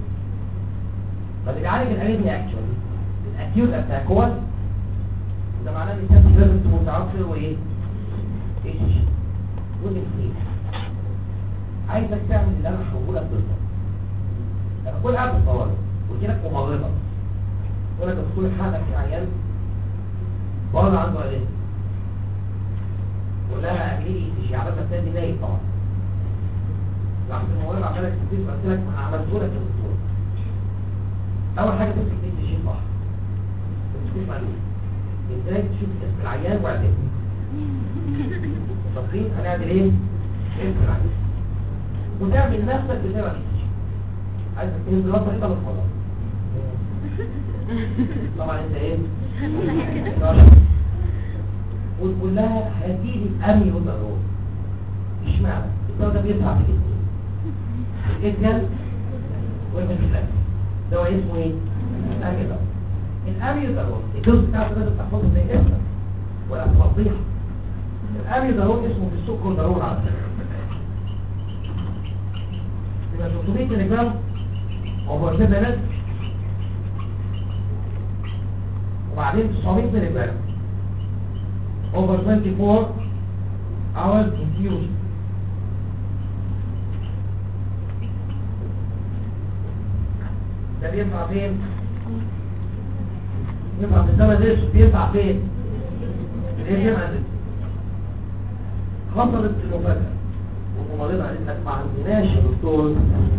فاللي بيعالج الاريثميا اكشولي الاكيوت اتاك هو ده معناه ان الكارثه لازم تكون متعرفه هو ايه ايه شيء ودي كتير عايزك تعمل اللي انا هقوله لك بالظبط لما تكون قاعد في الطوارئ ويجي لك ممرضه تقول لك يا دكتور حقك يا عيان بره عنده علاج تقول لها اعملي لي تيجي على اساس تاني نايم طبعا راح الممرضه عملت كتير قلت لك ما عملته لك يا دكتور اول حاجه تمسك دي تيجي صح ما تمسكوش معلومه ازاي تشوف اسم العيان واعداد متفقين هنعمل ايه اسم العيان وتعمل نفسك بتابع كتير عايز تكتب دراسه كده بالفضل طبعا انت ايه وتقول لها هاتيلي الامي والضرور اشمعنى الدواء ده بيدفع في الاسم الاسم والمثلث دواء اسمه ايه الامي ده الامي ضرور الجزء بتاعته لازم تحفظه زي اسمك ولا توضيح الامي ضرور اسمه في السوق كل ضرور على فكره يبقى 300 ملي جرام اوفر 7 minutes وبعدين 900 ملي جرام over 24 hours infusion ده بينفع فين؟ ينفع في الزمن ده بينفع فين؟ ليه بينفع ده؟ حصلت المفاجأة والممرضة قالت لك ما عندناش يا دكتور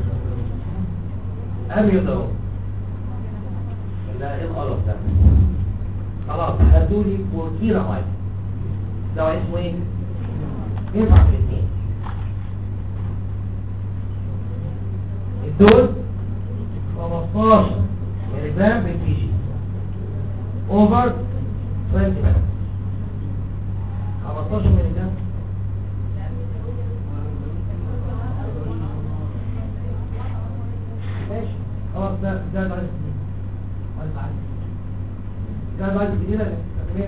أميضة لا ايه القرف ده خلاص هاتولي بوركيرا مايك دواء اسمه ايه ينفع في الاثنين الدوز 15 ملي جرام بالكي جي اوفر 20 ملي 15 ملي جرام ماشي خلاص ده ده ده ده بعد الجديدة اللي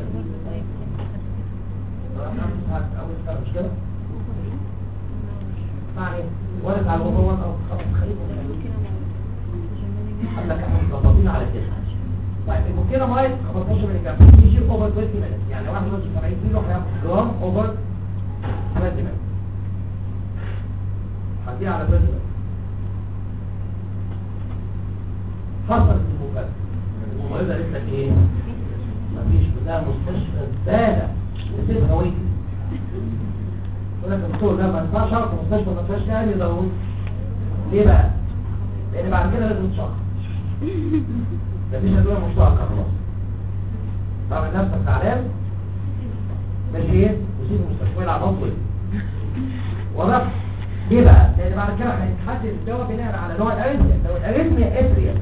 أول سنة مش كده؟ معني ورد على الموضوع أو خلاص خليكم قال لك احنا مظبطين على كده طيب البوكينا مايت 15 ملي جرام يجي اوفر 20 ملي يعني واحد وزنه 70 كيلو هياخد جرام اوفر 20 ملي هديها على 20 ملي حصلت المفاجأة الممرضة قالت لك ايه مفيش بتاع مستشفى زبالة وسيبها ويك يقول لك يا دكتور ده ما ينفعش اعرف مستشفى ما فيهاش تاني ضروري ليه بقى؟ لان بعد كده لازم تشخص مفيش ادويه مشتركه خلاص تعمل نفسك تعبان ماشي ايه وسيب المستشفى على بطل واضح ليه بقى؟ لان بعد كده هيتحدد الدواء بناء على نوع الاريثميا لو الاريثميا اتريال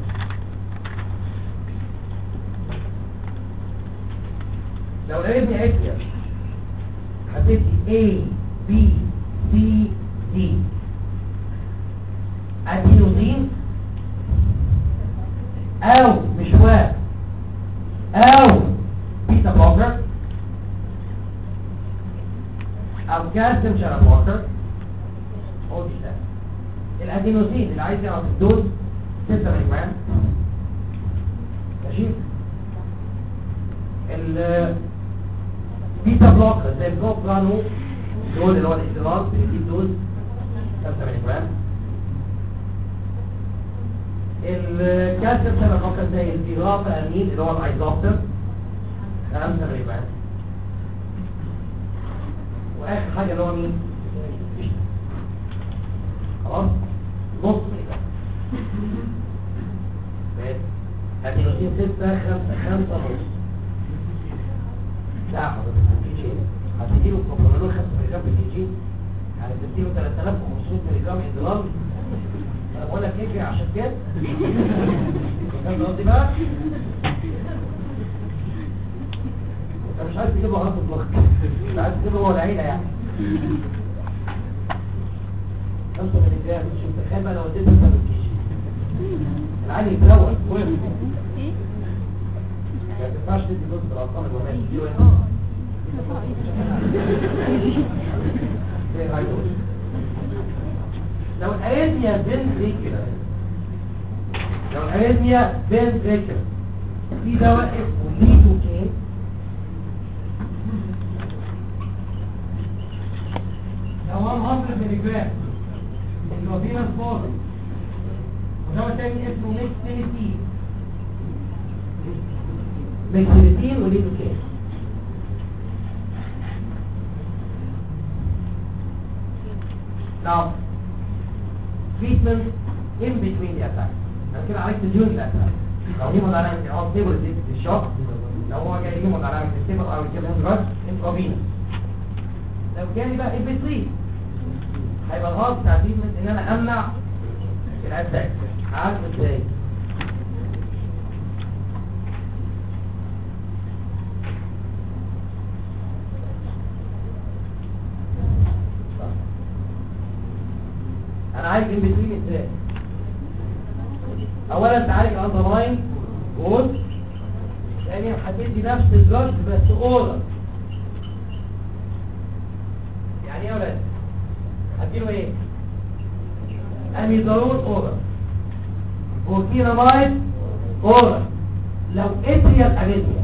لو الاريثميا اتريال هتدي A B C D ادينوزين او مشوار او بيتا بلوكر او كالسيوم شانل بلوكر هو بيشتغل الادينوزين اللي عايز يعرف الدوز 6 ملي جرام ماشي البيتا بلوكر زي البروبرانو دول اللي هو الاستيراد بيجيب دوز 5 ملي جرام الكالسيوم شانل بلوكر زي الفيراب امين اللي هو الايزوبتر 5 ملي جرام واخر حاجه اللي هو مين خلاص نص كده هتنوزين ستة خمسة خمسة نص لا حضرتك الكي جي هتديله كوكوميلول 5 ملي جرام بالكي جي هتديله 3500 ملي جرام اندرال انا بقول لك اجري عشان كده فاهم قصدي بقى انت مش عايز تجيبه غلط الضغط انت عايز تجيبه هو العيله يعني خمسة ملي جرام مش متخيل بقى لو اديته انت بالكيجي العالي يتلوث وين ما تنفعش تدي دوز بالارقام الوهميه دي وين زي الهايدروز لو الاريثميا فنتريكولار لو الاريثميا فنتريكولار في دواء اسمه ليدوكين ده 100 ملي جرام انترافينوس فورم ودواء تاني اسمه ميكسيليتين ميكسيليتين وليدوكين Now, treatment in between the attacks. انا كده عالجت during the attack. لو هيموت علامة اه ستيبل في الشوك لو هو جاي يهيموت علامة ستيبل او يجيب هيم دراج انترافينوس لو جالي بقى in between هيبقى الغلط بتاع treatment ان انا امنع الاتاك عارف ازاي انا عارف ان بتوين ازاي اولا تعالج الاندرلاين جول ثانيا هتدي نفس الدرج بس اورال يعني ايه يا ولاد هديله ايه اميدارون اورال بوركينامايد اورال لو اتريال اريثميا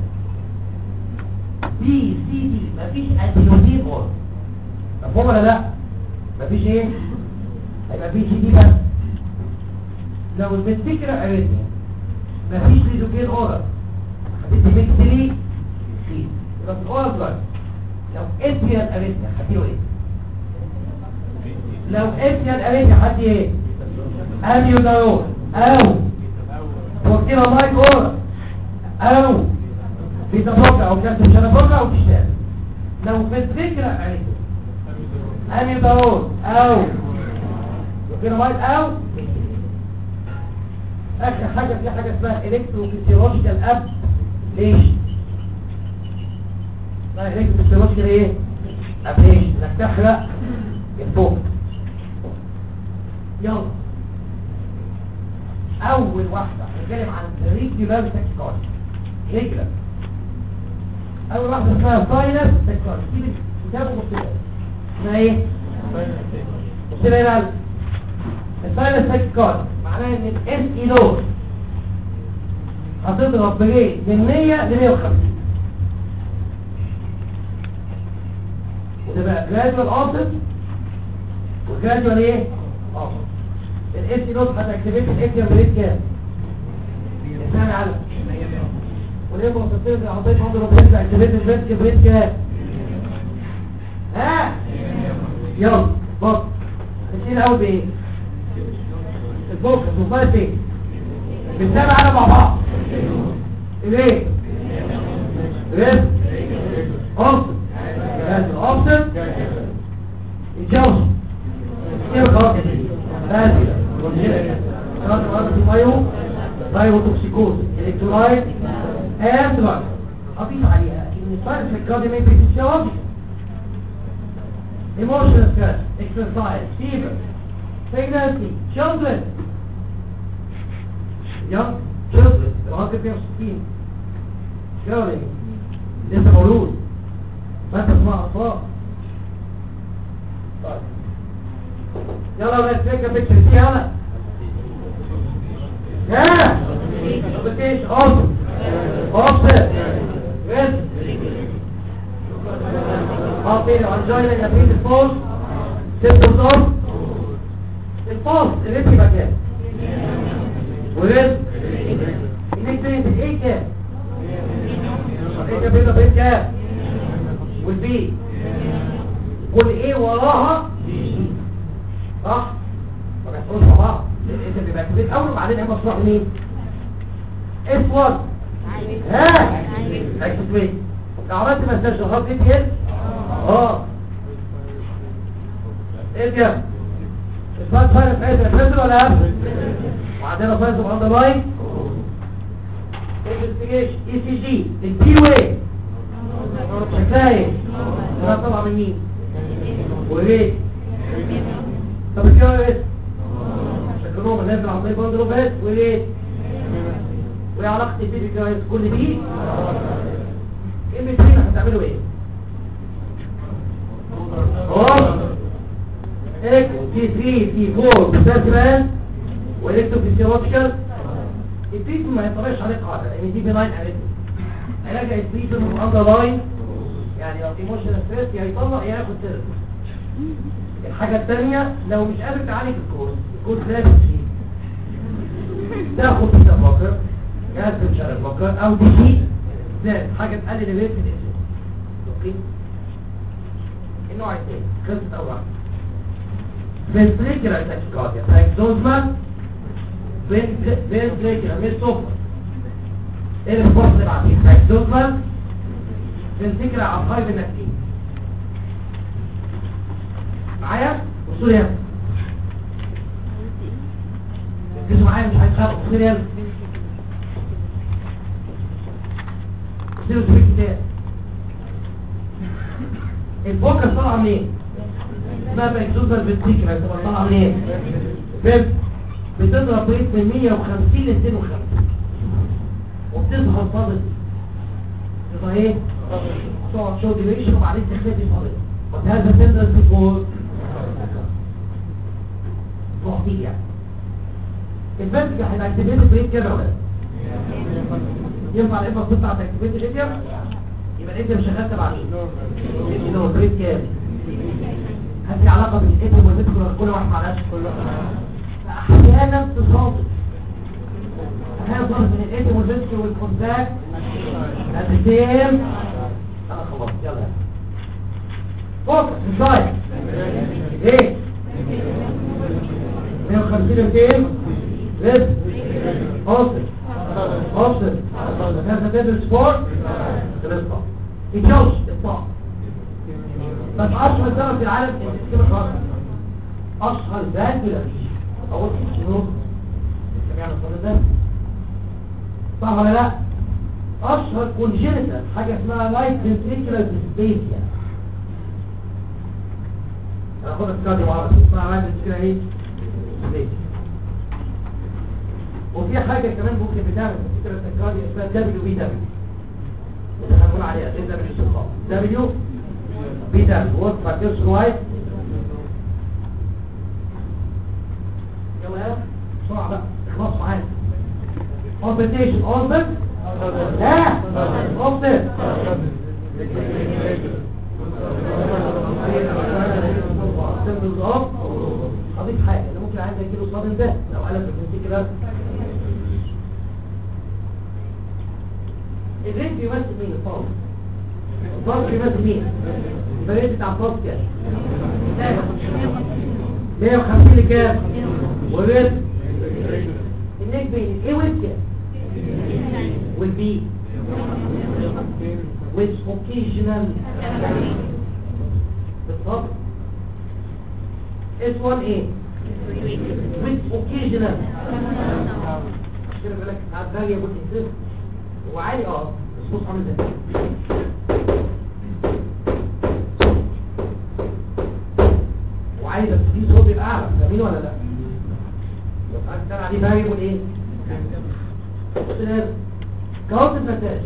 بي سي دي مفيش ادينوزين اورال مفهوم ولا لا مفيش ايه هيبقى في سي دي بس لو الفنتيكرا اريثميا مفيش ليدوكين اورال هتدي ميكسلي سي يبقى في الاورال دراج لو اتريال اريثميا هديله ايه لو اتريال اريثميا هدي ايه اميودارون او وكتير مايك اورال او بيتا فوكا او كالسيوم شنفوكا او كشتان لو فنتيكرا اريثميا اميودارون او وكده مايك او اخر حاجة في حاجة اسمها الكتروفيسيولوجيكال اب ليش اسمها الكتروفيسيولوجيكال ايه اب ليش انك تحرق الفوق يلا اول واحدة هنتكلم عن ريجولار تاكيكارد ريجولار اول واحدة اسمها ساينس تاكيكارد دي كتاب ومكتبة اسمها ايه مكتبة ايه بقى الساينس تاكيكارد معناه ان الاس اي لود هتضرب بريد من 100 ل 150 وده بقى جرادوال اوبت وجرادوال ايه؟ اوبت الاس اي لود هتاكتيفيت الاكتيف بريد كام؟ اسمعني على وليه بوصلتين اللي عطيت عمر بريد اكتيفيت البريد بريد كام؟ ها؟ يلا بص هنشيل الاول بايه؟ الفوكس وفايت ايه بنتابع على مع بعض الايه ريس اوبس ريس اوبس الجوز ايه خلاص هذه خلاص خلاص مايو مايو توكسيكوز الكترولايت اند دراج اضيف عليها ان الفرق في الكارديو فيسيولوجي emotional stress exercise fever pregnancy children young children لغايه 62 شغلي لسه مولود ما انت اسمها اطفال طيب يلا بقى فكره فكره دي انا ها بتيش اوف اوف بس اوكي انجوينا يا الفوز سيمبتومز اوف الفوز الريتم يبقى كام وريتم النيكتين ايه كام ايه كام بيضة بيض كام والبي كل ايه وراها صح ما بيحصلوش مع بعض الاسم بيبقى كبير اول وبعدين اما تروح مين اسود ها اكسبريت لو عملت مساج غلط ايه تقل اه ايه كام اسمها فاينل فايز الفيزر ولا ابس وعندنا فايز وعند لاين انفستيجيشن اي سي جي البي واي شكلها ايه ده طبعا من مين وليه طب الكيو اس شكلهم نازل عن طريق بندرو بس وليه وايه علاقه البي بالكيو اس كل دي ام 3 هتعملوا ايه خلاص اكس تي 3 تي 4 بتسمان والكتروفيسيولوجيكال التريتمنت ما يطلعش عليه قاعده لان دي بناين عرفت علاج التريتمنت اندر لاين يعني لو ايموشنال ستريس يا يطلع يا ياخد ثيرابي الحاجة الثانية لو مش قادر تعالج الكورس الكورس لازم فيه تاخد بيتا بلوكر جهاز بنشر بلوكر او دي جي زائد حاجة تقلل الريت في الاسم اوكي النوع الثاني خلصت اول واحدة فنتريكولار تاكيكارديا اكزوزمان فنتريكولار مش صفر ايه الفرق اللي بعدين اكزوزمان فنتريكولار على الخيب النفسي معايا وصول يلا ركزوا معايا مش عايز خاطر وصول يلا وصلوا في الكتاب الفوكس طالعه منين اسمها باكسوزر بالتيكرا تبقى طالعه منين بس بتضرب ريت من 150 ل 250 وبتظهر صادق تبقى ايه تقعد شو ديريشن وبعدين تختفي صادق وهذا تندرس بفور تعطيه يعني البنك هيبقى اكتيفيتد بريت كده ولا لا؟ ينفع الابره تطلع تاكتيفيتد ايديم يبقى الايديم شغال تبع مين؟ اللي هو بريت كام؟ هل في علاقه بين الايديم والفيسكولار كل واحد معلش احيانا تصادف احيانا تصادف بين الايديم والفيسكولار والكونتاكت السيم انا خلاص يلا فوكس انسايد ايه 150 200 ريس اوصل اوصل هذا تدرس سبورت خلصنا يتجوز الطاقة بس اشهر دولة في العالم كده خالص اشهر ذات ولا مفيش اول شنو سمعنا الصلاة ده صح ولا لا اشهر كونجينيتال حاجة اسمها لايت فنتريكولار ديسبيسيا هناخدها في كارديو عربي اسمها لايت فنتريكولار ايه ديسبيسيا وفي حاجة كمان ممكن بتعمل فكرة الكارديو اسمها دبليو بي دبليو اللي هنقول عليها ده دبليو سلطان دبليو بي دبليو وورد بارتيرسون وايت يلا يلا بسرعة بقى اخلص معايا كومبيتيشن اونبت لا اونبت اضيف حاجة اللي ممكن عايز يجيله صادم ده لو قلب الفنتيكولار الريت بيمثل مين الفاضل الفاضل بيمثل مين البريد بتاع الفاضل كام 150 لكام والريت النيك بين الايه والكام والبي with occasional بالضبط S1A with occasional كده بالك ساعات باجي يقول انترست وعالي اه الصوت عامل ازاي وعالي بس في صوت يبقى اعلى فاهمين ولا لا؟ لو ساعات كان عليه باجي يقول ايه؟ كهوت المساج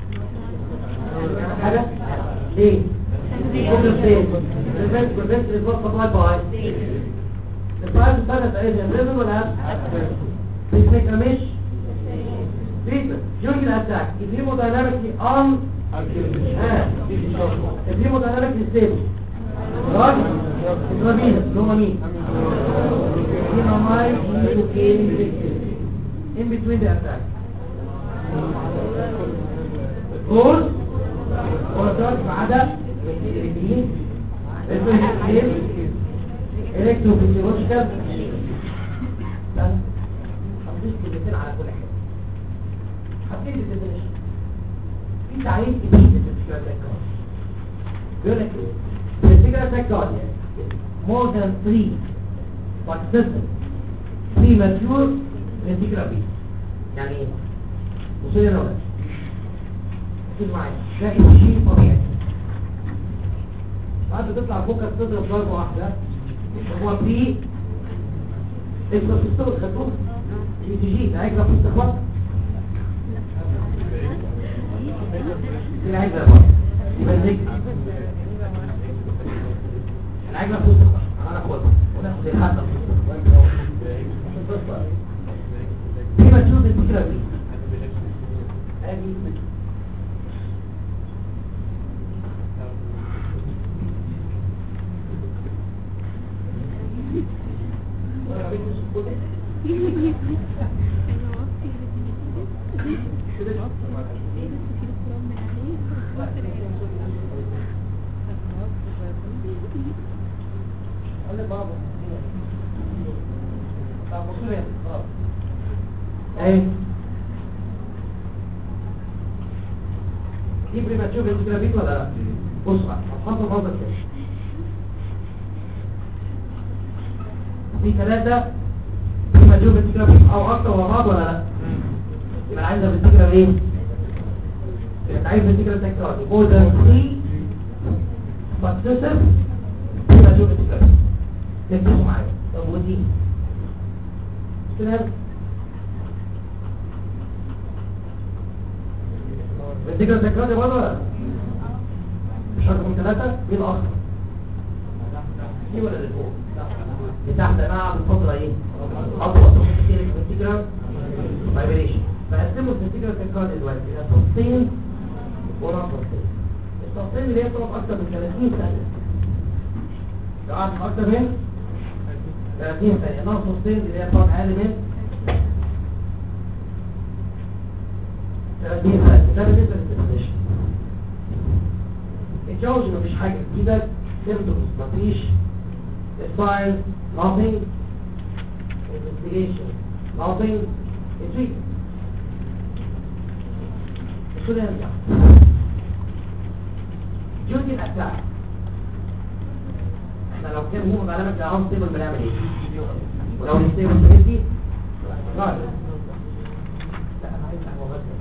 حاجة ليه؟ فوكس ليه؟ البنت والبنت اللي فوق باي باي الفايل الثالث ايه ريزن ولا اب؟ بيسميكا مش treatment during the attack if hemodynamically on if hemodynamically stable راجل انترافينس اللي هم مين؟ هيماماي ليوكين in between the attack كورس كورسات ما عدا الريتين الريتين الكتروفيزيولوجيكال لا هنضيف كلمتين على كل حاجه هبتدي الديفينيشن في تعريف جديد للفيجر تاكارد بيقول لك ايه الفيجر تاكارد more than three successive premature ventricular beats يعني ايه؟ وصلنا لو ركز معايا ده شيء طبيعي بعد تطلع فوكس تضرب ضربه واحده هو في اسمه في الصوت خدوه في تجي هيجرى في استخلاص العجلة بقى يبقى النجم العجلة في استخلاص انا اخدها وناخد الحد في مجهود الفكرة دي ادي قال لك بابا طب بصوا لي خلاص اهي دي بريماتشور فينتيكولار ولا لا بص بقى هتحط المنظر كده في ثلاثة بريماتشور فينتيكولار او اكتر ورا بعض ولا لا يبقى عايزة فينتيكولار ايه يبقى عايز فينتيكولار تكرار يبقى ده 3 successive بريماتشور فينتيكولار تركزوا معايا طب ودي كده الذكر الذكرات دي برضه مش رقم ثلاثة مين الأخر دي ولا اللي فوق اللي تحت مع بالفترة ايه أطول كتير في الانتجرال فايبريشن فقسموا الانتجرال الذكرات دلوقتي إلى تصين ونص تصين التصين اللي هي بتقعد أكتر من 30 ثانية لو قعدت أكتر من 30 ثانية نص تصين اللي هي بتقعد أقل من 30 ثانية ده بالنسبة للسيركيشن الجوج مفيش حاجة جديدة سيمتومز مفيش الساين nothing investigation nothing treatment شو ده يرجع جودي الأتاك احنا لو كان هو علامة العام ستيبل بنعمل ايه ولو الستيبل سيفتي لا لا انا عايز اعمل بس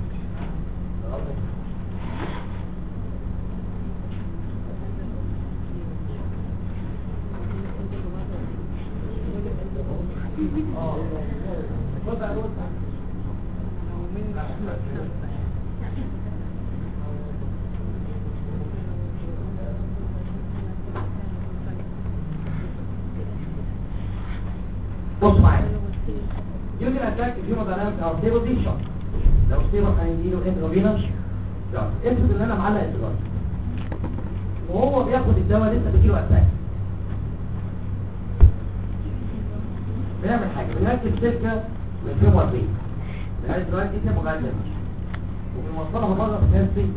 بص معايا يمكن اتاك الهيومن داينامكس او ستيبل دي شوك لو ستيبل هنديله انتروفينوس شوك افرض ان انا معلق انتروفينوس وهو بياخد الدواء لسه بيجيله اتاك بنعمل حاجه بنركب سكه من فيهم واربعين لغايه دلوقتي اسمه مغلف وبنوصلها بره في كام سيك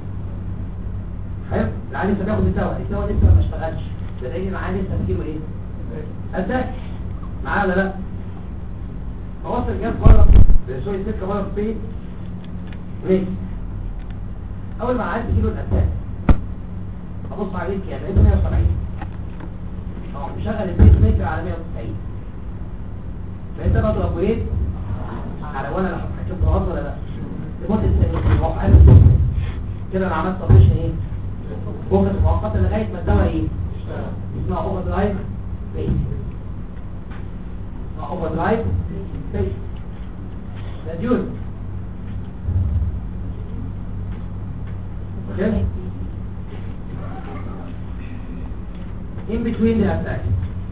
حلو العيال لسه بياخد الدواء الدواء لسه ما اشتغلش ده لان معاه لسه بيجيله ايه اتاك معاه ولا لا فوصل جاب بره سوري سكه بره في ليه اول ما عاد يجيله الاتاك ابص عليه كام لقيته 170 طبعا مشغل البيت ميكر على 190 فانت بضرب ويت على وانا لو حكيت غلط ولا لا لمده ثانيه هو قال كده انا عملت طبيش ايه فوكس مؤقته لغايه ما الدواء ايه اسمها اوفر درايف بيس اسمها اوفر درايف بيس ده ديون okay in between the attacks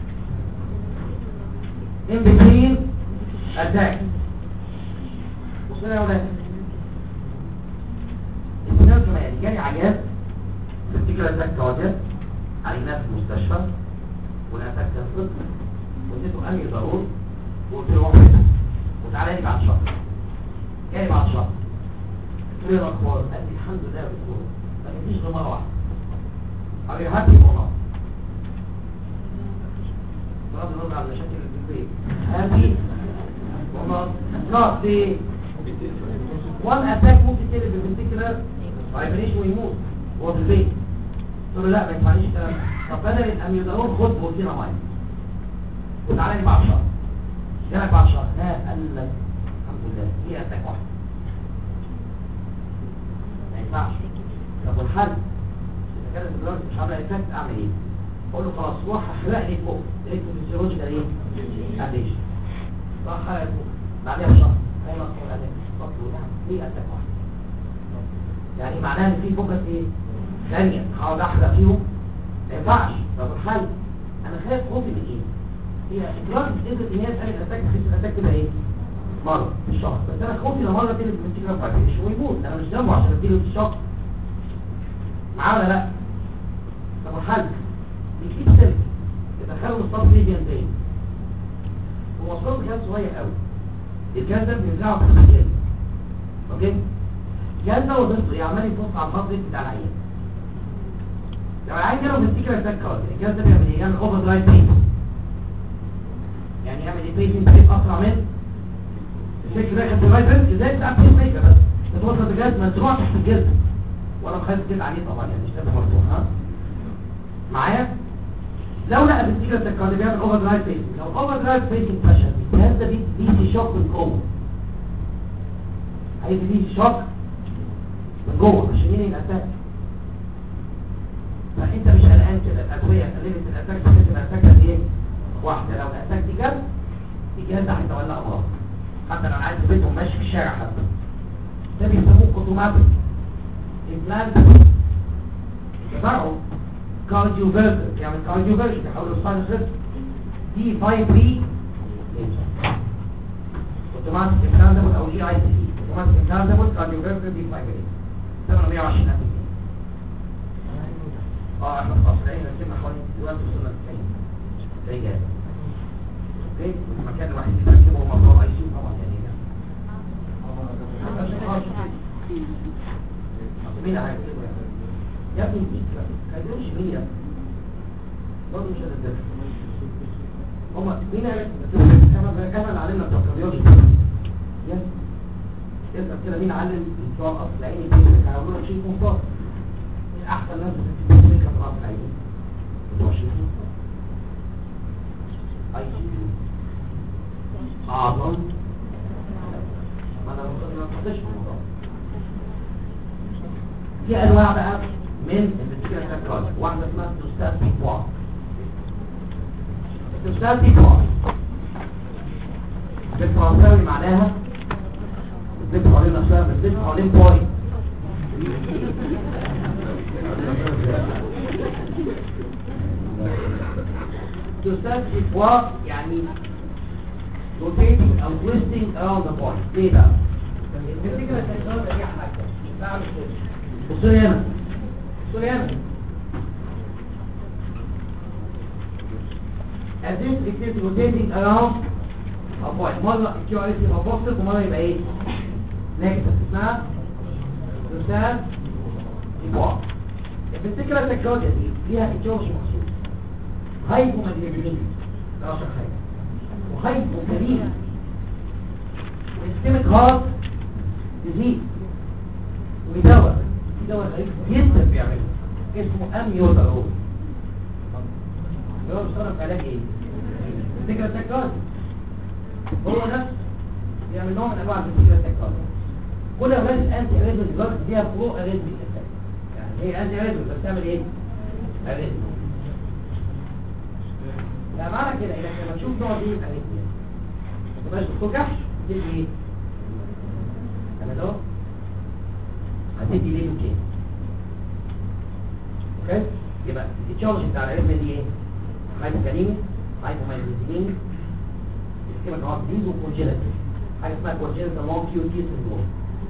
in between attacks وصلنا يا ولاد السنة كمان جالي عيان تفتكر اتاك كواجه عيناه في المستشفى والاتاك كان صدق واديته امي ضرور وقلت له روح بيتك وتعالى لي بعد شهر جالي بعد شهر قلت له ايه الاخبار قال لي الحمد لله يا دكتور ما جاتليش غير مره واحده قال لي هاتي والله بغض النظر عن المشاكل اللي في البيت هذه والله لا دي وان اتاك ممكن تقلب بالفنتيكولار فايبريشن ويموت هو في البيت قلت له لا ما ينفعنيش الكلام ده. طب بدل الاميودارون خد بوتينا ميه وتعالى لي بعد شهر جالك بعد شهر ها قال لك الحمد لله هي اتاك واحده ما ينفعش طب والحل اذا كانت الدراسه مش عامله افكت اعمل ايه اقول له خلاص روح احرق لي فوق الكتروفيزيولوجيكال ايه اديشن راح حرق فوق بعدها بشهر هي مقصود اديشن فصل ونعم ليه اتاك واحد يعني معناها ان في فوكس ايه ثانيه هقعد احرق فيهم ما ينفعش طب الحل انا خايف خوفي من ايه هي اجراء قدرت ان هي تقلل الاتاك بحيث الاتاك تبقى ايه مره في الشهر بس انا خوفي لو مره تقلب من تيجي فايبريشن ويموت انا مش ذنبه عشان اديله في الشهر معاه ولا لا طب الحل بيجيب سلك يدخله مصطلح ليبيان تاني ومصطلح كان صغير قوي الكلام ده بنرجعه في الخيال اوكي الجهاز ده وظيفته ايه عمال يبص على الهارد ريت بتاع العيان لو العيان جاله بالسيكرة اتاك كارد الجهاز ده بيعمل ايه يعمل اوفر درايف بيس يعني يعمل ايه بيسنج بيس اسرع من الفكر داخل في الرايت ريت ازاي بتاع بيس ميكر بس بتوصل بجهاز مزروع تحت الجلد وانا مخلي كده عليه طبعا يعني مش لازم مرفوع ها معايا لو لقى بالسيكرة اتاك كارد بيعمل اوفر درايف بيس لو اوفر درايف بيسنج فشل الجهاز ده بيدي شوك من جوه عايز يدي شوك من جوه عشان ينهي الاتاك فانت مش قلقان كده الادويه قللت الاتاك بحيث ان الاتاك دي ايه واحده لو الاتاك دي جت الجهاز ده هيتولى امراض حتى لو قاعد في بيته وماشي في الشارع حتى ده بيسموه اوتوماتيك امبلانت بتاعه كارديو فيرجن يعني كارديو فيرجن بيحاول الساينس ريسك دي 5 بي اوتوماتيك امبلانت او جي اي سي اوتوماتيك امبلانت كارديو فيرجن دي 5 بي 820 الف اه احنا في قصر العين ركبنا حوالي دلوقتي وصلنا ل 90 زي جاهز اوكي المكان الوحيد اللي ركبه هو مطار اي سي طبعا يعني مين هيكتبه يعني يا ابني دي كايدوش مين يا ابني برضه مش هتدرس هما مين هيكتبه احنا احنا اللي علمنا بتوع الكارديولوجي يس اسال كده مين علم بتوع القصر العيني دي اللي كانوا بيقولوا شيء مختار احسن ناس بتكتب فكره في راس العين بتوع شيء اي سي اعظم ما انا ما بحطش في الموضوع في انواع بقى من الفيزيكال سايكولوجي واحده اسمها توستات بيبوا توستات بيبوا بالفرنساوي معناها بتلف حوالين نفسها بتلف حوالين بوينت توستات بيبوا يعني rotating او twisting around the point ليه بقى؟ الفكرة التكنولوجيا دي حاجة بعمل كده بصوا لي هنا بصوا لي هنا as if it is rotating around a point مرة الكيو ار اس يبقى بوزيتيف ومرة يبقى ايه؟ نيجاتيف اسمها تسال يبقى الفكرة التكنولوجيا دي فيها اتجاه مخصوص هايبو ماجنتيزم ده اشهر حاجة وهايبو كريم اسكيميك هارت ديزيز ودواء في دواء غريب جدا بيعمله اسمه اميوتارول اللي هو بيشتغل في علاج ايه؟ الفكرة التكرار هو نفس بيعمل نوع من انواع الفكرة التكرار كل اولاد الانتي اريزم دلوقتي فيها برو اريزم يعني هي انتي اريزم بس تعمل ايه؟ اريزم لا معنى كده انك لما تشوف نوع دي يبقى ايه؟ ما تبقاش دكتور جحش تدي ايه؟ انا ده هتدي ليه كده اوكي يبقى التشارج بتاع العلم دي ايه هايبوكاليمي هايبومايليزمين كده كمان ديز وكونجينيتال حاجه اسمها كونجينيتال لونج كيو تي سندروم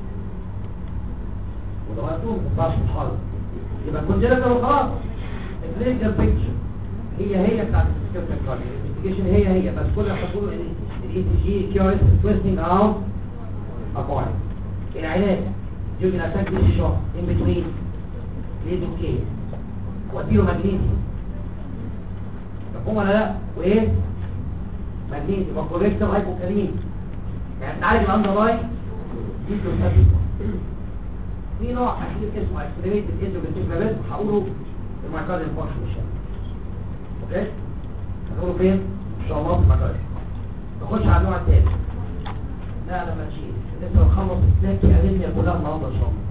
وده وقته ما ينفعش في الحرب يبقى كونجينيتال وخلاص الكلينيكال بيكتشر هي هي بتاعت السكيلتال كارد الانفستيجيشن هي هي بس كل اللي هتقوله الاي تي جي كيو اس تويستنج اوت ابوينت العلاج يمكن اتاك دي شوك ان بتوين ليدو كي واديله ماجنيزيوم مفهوم ولا لا وايه ماجنيزيوم وكوريكتور هايبوكالين يعني تعالج الاندرلاين دي بروسيس في نوع اخير اسمه اكسلريتد ايزوبيتيك هقوله المعقد الفانكشن مش اوكي هنقوله فين ان شاء الله في المعقد نخش على النوع الثاني لا لما تشيل لسه نخلص السلاك الاريثميا كلها النهارده ان شاء الله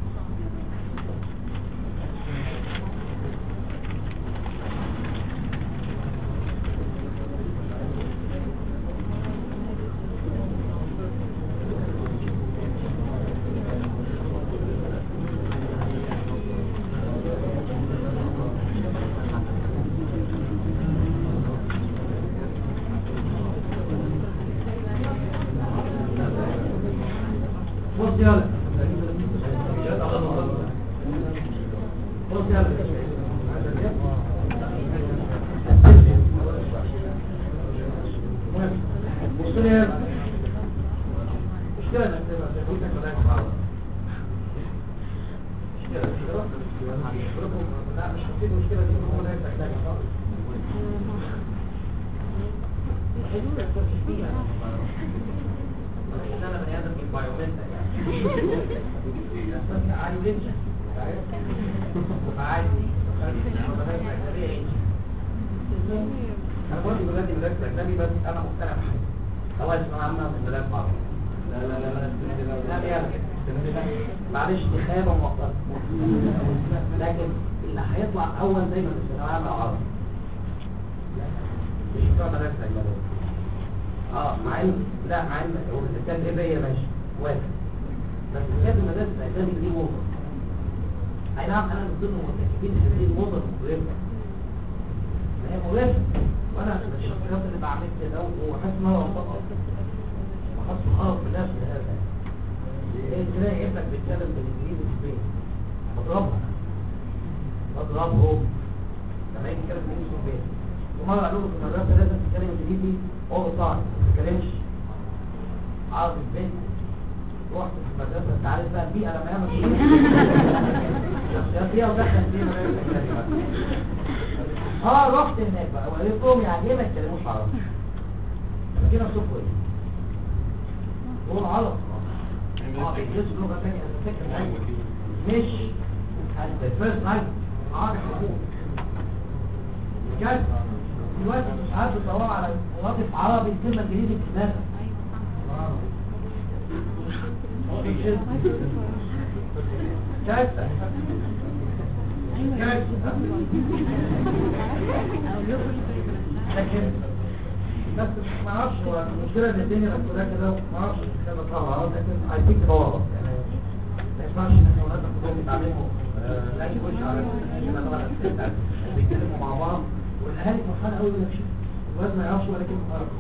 بص يلا بص يلا بص لي يلا مشكلة انك تبقى تقولك ملاك بعض لكم لا مش حسيت المشكله دي هم ناس محتاجه خالص انا بني ادم انفايرمنتال يعني بس عايز ينجح فعادي انا بقول لك ولادي مدرسه اجنبي بس انا مقتنع بحاجه خلاص انا عامه من بلاد بعض لا لا لا لا لا يا معلش دي خيبه مؤقته لكن اللي هيطلع اول دايما في الثانويه العامه عربي مش بتوع مدرسه اجنبيه اه مع ان لا مع ان التجريبيه ماشي وافق بس كانت المدارس الاجنبي دي وظر اي نعم انا من ضمن المتكفين هذه الوظر مقرفه هي مقرفه وانا من الشخصيات اللي بعمل كده وحاسس ان انا انتقد وحاسس خالص بنفسي هذا ايه تلاقي ابنك بيتكلم بالانجليزي في البيت بضربها بضربهم لما يجي يتكلم بالانجليزي في البيت ومره قالوا له في المدرسه لازم تتكلم انجليزي اول تايم ما تتكلمش عربي البنت رحت في المدرسه انت عارف بقى البيئه لما يعمل شخصيات بيئه ودخل فيها مدرسه اه رحت هناك بقى وقالت لهم يعني ايه ما يتكلموش عربي كده صوفوا ايه دول عرب اه بيدرسوا لغه ثانيه انا فاكر مش الفيرست نايت عربي حقوق بجد دلوقتي مش عارف تدور على مرادف عربي كلمه انجليزي في دماغك كارثه كارثه لكن بس ما اعرفش هو المشكله ان الدنيا مفتوحه كده ما اعرفش كده طبعا لكن عايزين تدور يعني ما ينفعش ان احنا ولادنا كلهم يتعلموا لا يخش على كده طبعا بيتكلموا مع بعض والاهالي فرحانه قوي ولا شيء الواد ما يعرفش ولا كلمه عربي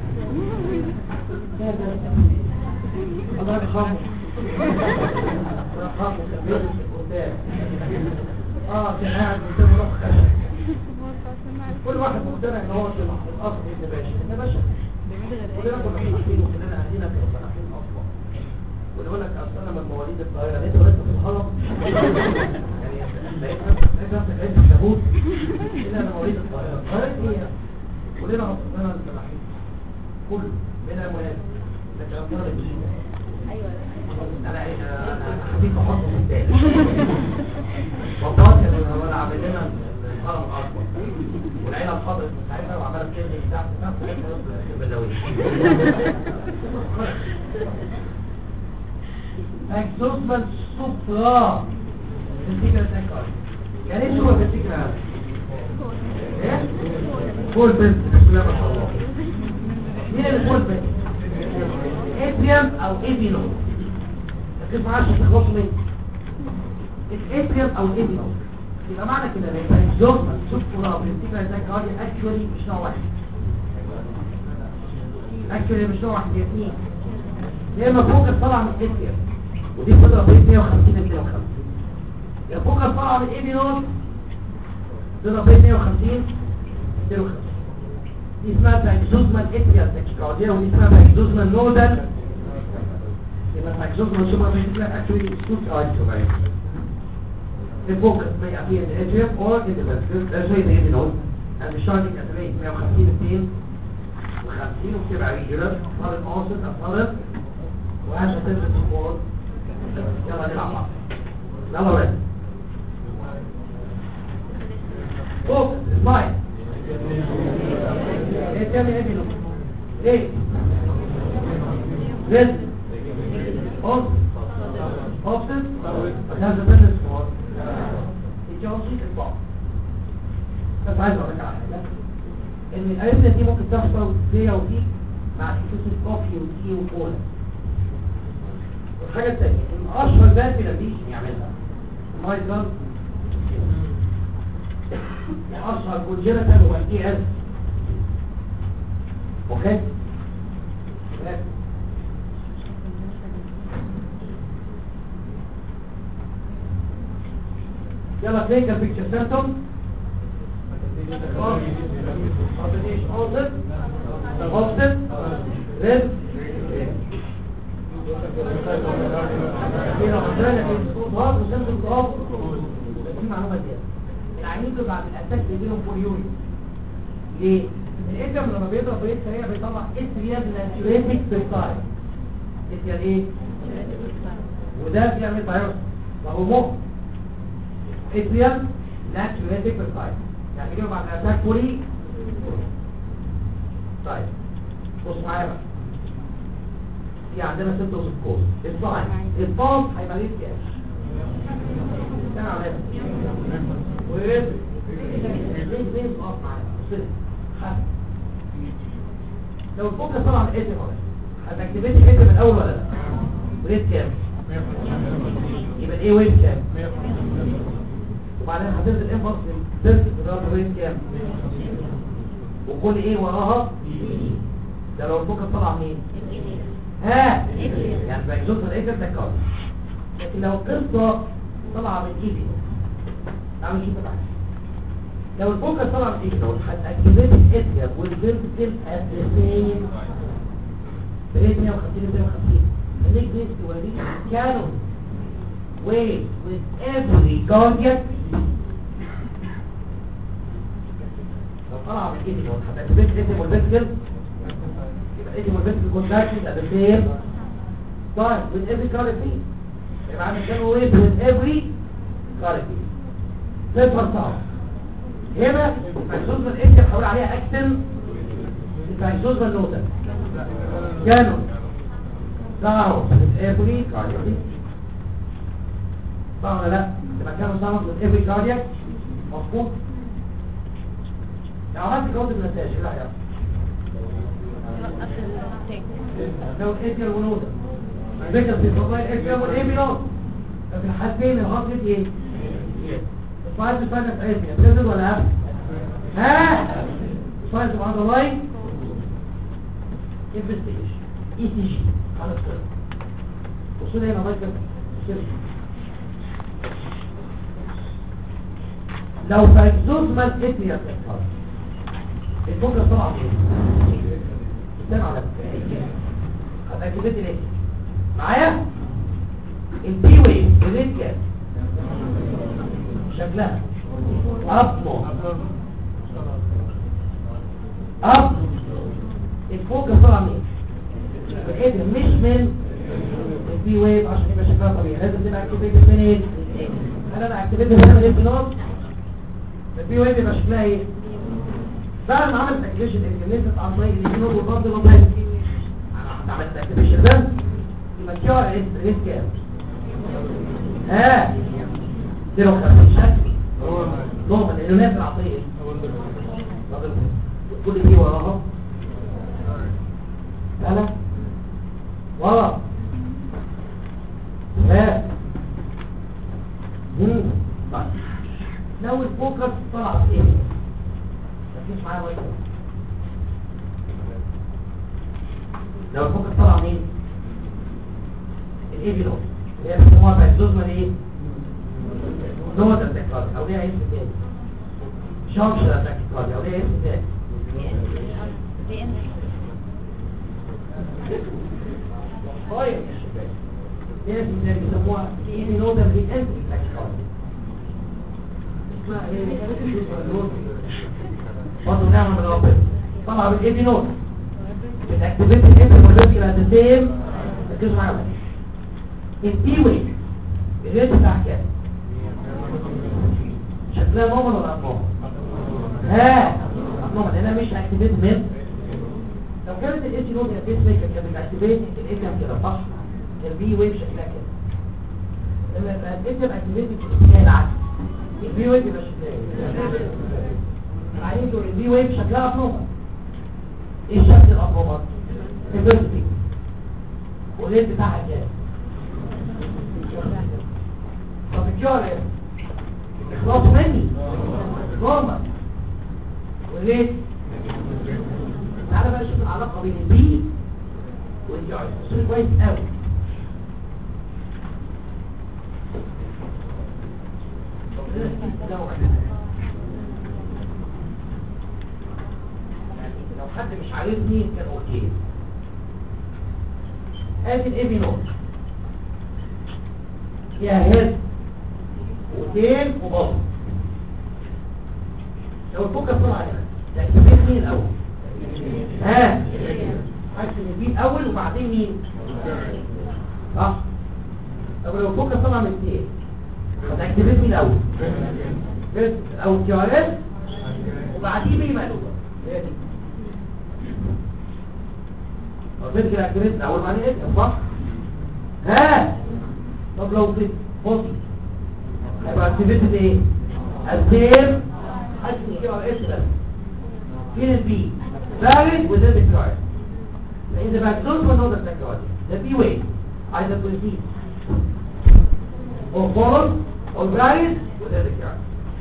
الله يرحمه يرحمه كان بيدرس قدام اه كان قاعد قدام روح خشب كل واحد مقتنع ان هو طلع الاصل ابن باشا ابن باشا كلنا كنا فلاحين وكلنا اهلنا كانوا فلاحين اصلا واللي يقول لك اصل انا من مواليد القاهره انت ولدت في الهرم يعني لقيت نفسك لقيت نفسك عايز الشهود الا انا مواليد القاهره القاهره ايه كلنا اصلنا الفلاحين كله بلا منازع لكن اصلا الجيش انا انا حبيت احطه في التاني والله كانوا انا عامل لنا الهرم الاكبر والعيله اتفضلت من ساعتها وعملت كده بتاعت نفس اكسوسمال سوبرا الفكرة تنكر يعني ايه هو الفكرة هذا؟ ايه؟ فول بنت بسم الله ما شاء الله مين اللي فول بنت؟ اتريم او ايبيلو لكن ما عادش تخلصوا منه الاتريم او ايبيلو يبقى معنى كده ان الاكزوسمال سوبرا بالفكرة تنكر اكشولي مش نوع واحد اكشولي مش نوع واحد هي اثنين يا اما فوق طالعه من الاتريم ودي قدرة بين 150 ل 250 يا فوق طالعه من ايبيلون قدرة بين 150 250 دي اسمها باكزوزمان اتريال تاكيكارديا ودي اسمها باكزوزمان نودال يبقى باكزوزمان سوبر فيزيكلا اكشولي سوت ايسومايت الفوكس ما يعطيه الاتريال اور ان ذا فاسكولار ده زي ما نقول انا مش شرط يبقى 150 200 و50 وبتبقى ريجولار صارت اوسط صارت وهذا تنزل في الفور يلا نلعب بعض يلا ولد فوكس سمايل ايه تعمل ايه بينهم ليه رزق اوفست اوفست هذا تنزل في الفور الجوانشيك البعض بس عايز اقول لك على حاجه ان الاريثميا دي ممكن تحصل فيها وفيك مع الكيسوس كوفي وتي وكولا والحاجة الثانية ان اشهر ذات بلاديشن يعملها مايكل اشهر كونجنتال هو الاي اس اوكي يلا take a picture symptom Offset, red, في معلومه زياده العيانين دول بعد الاتاك بيجي لهم بوليوري ليه؟ الاتم لما بيضرب بريد سريع بيطلع اتريال ناتوريتك بيبتايد اتريال ايه؟ وده بيعمل فيروس وهو مخ اتريال ناتوريتك بيبتايد يعني بيجي لهم بعد الاتاك بولي طيب بص معايا بقى في عندنا ست وسط كوز الصايم الباص هيبقى ليه كام؟ كام على ورزق ليه ليه بقف معايا بص خد لو الفوكس طلع من الاسم ولا هتكتبت الاسم من الاول ولا لا وريت كام يبقى ايه ويت كام وبعدين هتنزل الانفرس للدرس بتاعت ويت كام وكل ايه وراها ده لو الفوكس طلع منين ها يعني بيجوز الايه تذكر لكن لو القصه طلع من ايدي اعمل شوف بقى لو الفوكس طلع من ايدي هتاكتيفيت الاتيا والفيرتيكال ات ذا سيم بريد 150 250 خليك بس توريك كانوا wait with every cardiac لو طلع من ايدي هتاكتيفيت الاتيا والفيرتيكال ايدي والبنت كونتاكشن at the same time with every current beat يبقى عامل كانوا ويت with every current beat صفر صعب هنا المحسوس من ايه بحاول عليها اكتن المحسوس من نوتة كانوا صعب with every cardiac beat صح ولا لا؟ يبقى كانوا صعب with every cardiac مظبوط لو عملت كود النتائج ايه رأيك؟ لو الاتيال ونودا الفكرة في الفضاء الاتيال والامينوز ففي الحالتين الغطر ايه الفايز الفايز في ايه بتنزل ولا ها ها الفايز بعد اللاين انفستيجيشن اي تي جي على السر وصول هنا الله يكرمك لو فاكزوز ما الاتيال الفكرة طبعا ايه استمع على هتأكدت ليه معايا البي ويف الريت كام شكلها أبنو أب الفوكس طلع منين الإيد مش من البي ويف عشان يبقى شكلها طبيعي لازم تبقى اكتيفيتد من ايه هل انا اكتيفيتد هنا من البنوت البي ويف يبقى شكلها ايه بعد ما عملت اكتيفيشن الانترنت عن طريق البنوت والبرد والبرد عملت اكتيفيشن ده يبقى كيو ار اس ريت كام ها 0 شكل نورمال لانه نازل على طريق كل دي وراها لا ورا لا مم. طيب. لو الفوكس طلع في ايه مفيش معايا وايد لو الفوكس طلع منين الايه بيلو هي بيسموها بايزوزما ايه نوع التكرار او ليها اسم تاني شامشر التكرار او ليها اسم تاني طيب يا شباب ليها اسم تاني بيسموها ايه نوع الانتي تكرار اسمها ايه برضه نعمل من ربنا طبعا بالاي بي نوت بتاكتيفيت الانتر مولكيول ات ذا سيم ركزوا معايا البي ويك الريت بتاع كام شكلها نورمال ولا ابنورمال ها ابنورمال لانها مش اكتيفيت من لو كانت الاس نوت يا بيس ميكر كانت بتاكتيفيت الايتم كده صح البي ويف شكلها كده لما يبقى الايتم اكتيفيت هي العكس البي ويف يبقى شكلها بعدين دول البي ويف شكلها ابنورمال ايه الشكل الابنورمال الفيرتيكال والريت بتاعها كام طب الجارة اخلاص مني نورمال والريت تعالى بقى نشوف العلاقة بين البي والجارة بصوا كويس قوي لو حد مش عارفني كان اوكي ادي الاي بي نوت فيها هيد وتين وبطن لو الفوكس طلع هنا تأكيد مين الأول ها حاسس ان في الأول وبعدين مين صح طب لو الفوكس طلع من اثنين هتأكيد مين الأول بس او تي ار اس وبعديه بي مقلوبة هي دي قلت كده اكتيفيت اول ما عليه صح ها طب لو في بص هيبقى اكتيفيتد ايه السيم حد كده على اس بس فين البي valid within the card in the back don't know the psychology the B way either proceed or follow or valid within the card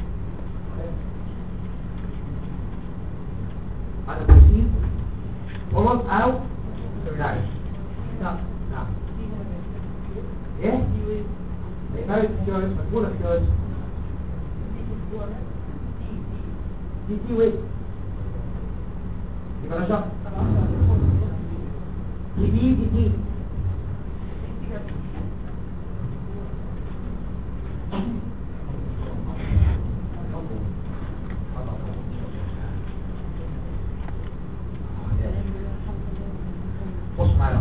either proceed follow out valid نعم نعم ايه؟ valid card مقبولة card دي تي ويت يبقى انا شخص دي بي دي تي بص معايا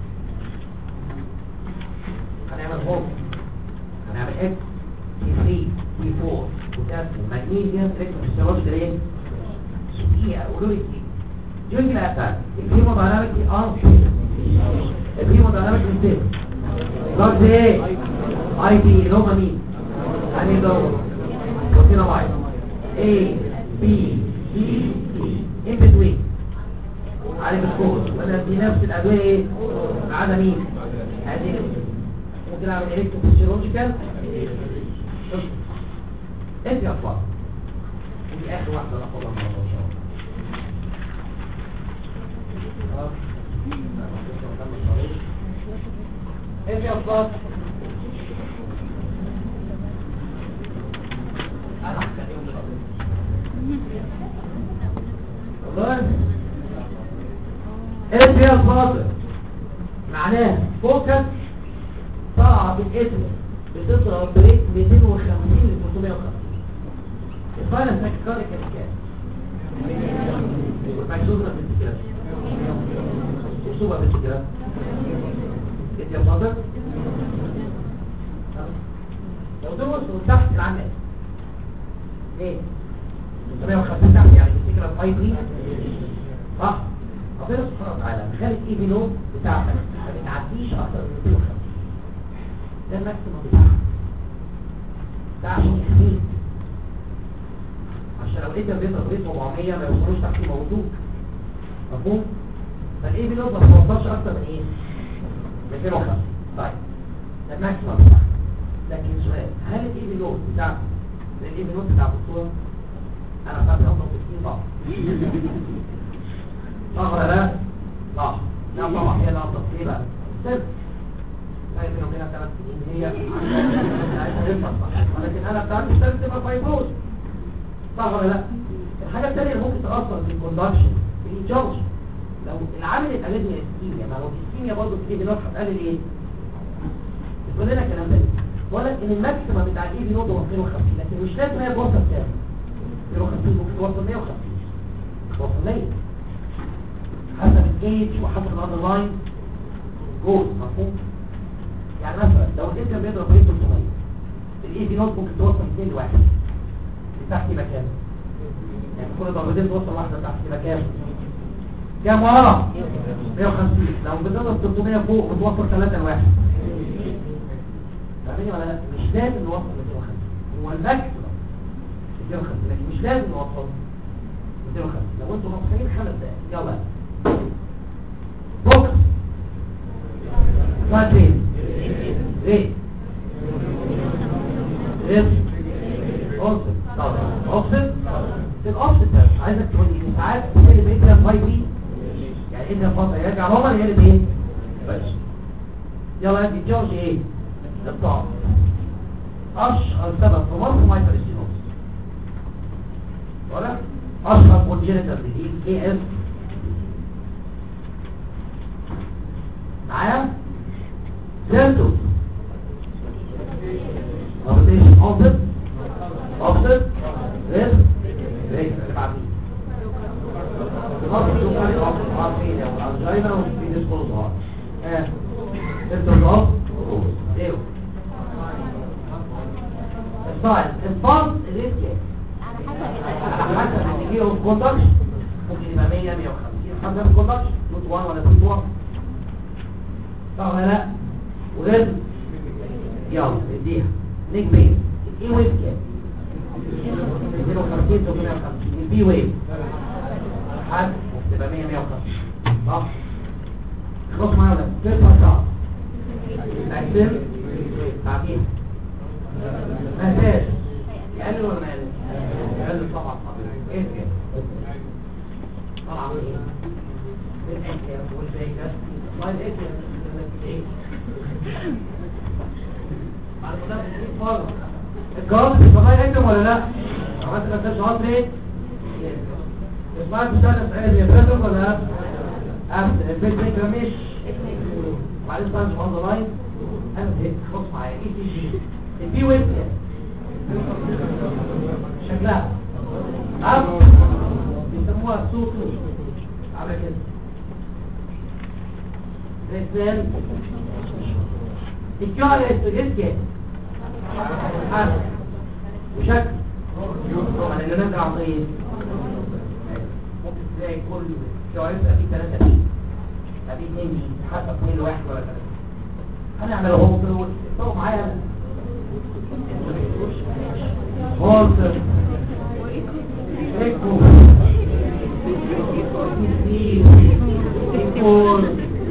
هنعمل هوم هنعمل اكس تي 3 تي 4 وتاسو مغنيسيوم تريكتوفيسيولوجي ده ايه؟ دقيقة قولوا لي دي جوجي الأساس الهيمودايناميك اه الهيمودايناميك انتين ضغط ايه؟ اي بي اللي هم مين؟ يعني دول وكده واحد A B C D in between عارف الكود وانا في نفس الادويه ايه؟ ما عدا مين؟ هذه ممكن اعمل الكتروفيسيولوجيكال انت يا اطفال ودي اخر واحده ناخدها النهارده ان شاء الله ايه يا اطفال انا احسن يوم والله ايه يا اطفال معناها فوكس طالعه بالاسم بتضرب بريت 250 ل 350 الفاينل ساكيكاري كان كام؟ والمكسوبة في السكرات مكسوبة في السكرات انت يا صادق لو دوس وتحت العمل ايه 350 تحت يعني السكرات 5 دي صح ربنا سبحانه وتعالى خلت ايه بلو بتاعتك ما بتعديش اكتر من 250 ده الماكسيموم بتاعها ده عشان يحميك عشان لو انت بيضرب ريت 400 ما يوصلوش تحت الموضوع مفهوم فالايه بيضرب ما توصلش اكتر من ايه 205 طيب ده الماكسيموم بتاعها لكن سؤال هل الايه بيلود بتاع الايه بيلود بتاع الدكتور انا بتاعتي افضل بكتير طبعا صح ولا لا صح لا طبعا هي اللي افضل ليه بقى سر هي بينه وبينها ثلاث سنين هي ولكن انا بتاعتي اشتغلت تبقى فايبروز صح ولا لا الحاجه الثانيه اللي ممكن تاثر في الكوندكشن في الانجلش لو العامل اتقلل من السكيميا ما هو السكيميا برضه بتيجي بنوت هتقلل ايه بتقول لنا الكلام ده ولا ان الماكسيمم بتاع الاي بي نوت هو 250 لكن مش لازم هي توصل كام 250 ممكن توصل 150 توصل 100 حسب الجيج وحسب الاندر لاين جول مفهوم يعني مثلا لو الانتر بيضرب ريت 300 الاي بي نوت ممكن توصل 2 لواحد تحت مكان يعني كل ضربتين توصل واحدة تحت مكان كام ورا 150 لو بتضرب 300 فوق بتوصل 3 لواحد فاهمين ولا لا مش لازم نوصل ل 250 هو الماكسيمم 250 لكن مش لازم نوصل 250 لو انتوا ناقصين خمس دقايق يلا فوكس سلايد ريت ريت ريت اوصل اوصل في الاوفست ده عايزك تقول لي ساعات اللي بيجي 5 دي يعني انت فتره يرجع عمر يقلب ايه بس يلا انت جورج ايه الطعم اشهر سبب في مرض مايكروستينوز ولا اشهر كونجنتال ديزيز اي اس معايا سيمتوم ما بالستيشن اوبسيت اوبسيت ريس ريس اللي بعديه خلاص شوف عليه اوبسيت عارفين يا الجاينا وفي ديسكول ظهر ها انت الضغط زيرو السايد الباص الاسكي على حسب الديجري اوف كوندكشن ممكن يبقى 100 150 حسب الكوندكشن نوت 1 ولا 2 1 صح ولا لا ولازم يلا اديها نيك بين ايه ويف كام 250 350 البي ويف حد تبقى 100 150 صح خلاص معايا ولا ترفع شعر اكسل بعدين مساج يقلل ولا ما يقلل يقلل طبعا طبعا ايه كده طبعا ايه الانكر والبيكر ما الاكل ايه بعد كده بنجيب فرق الجواب بتبقى انكم ولا لا عملت مساج شهر ليه اسمعك بتاعت سعيد يا فاتر ولا لا أبدا البيت فكرة مش معلش بقى مش on the line أنا زهقت خلاص معايا اي تي جي البي ويب شكلها أب بيسموها صوت عامل كده رسال الكيو على الاستجاز كام حسب وشكل طبعا اللي نازل عن طريق ممكن تلاقي كل شوارع فيه ثلاثة بي فيه اثنين بي حسب اثنين لواحد ولا ثلاثة هنعمل هو كده طب معايا هولتر ايكو ايكول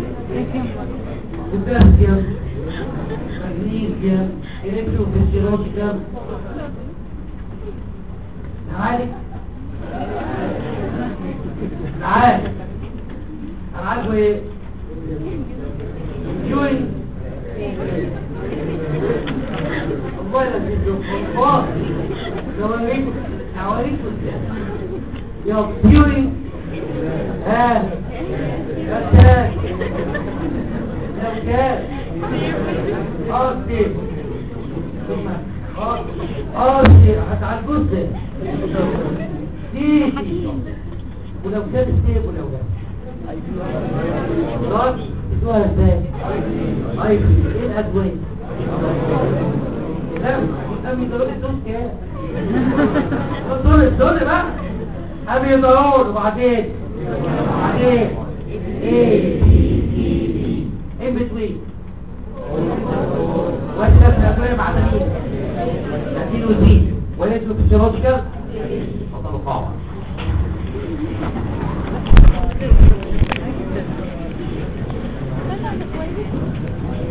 بوتاسيوم مغنيسيوم الكتروفيسيولوجيكال نعالج نعالج هنعالجه ايه يورين الله يلزمكم الله جواريكم حواليكم يا يورين ها ركاك ركاك أرسي ثم أرسي هتعالجوه ازاي دي ولو كان ستيب ولو كان خلاص بتوها ازاي ايوه ايه الادويه لا امي ضروري الدوس كام دول الدول بقى ابي ضرور وبعدين وبعدين ايه ان بتوين واشرب الادويه مع مين ادين وزين وليس فيسيولوجيكال مطلقات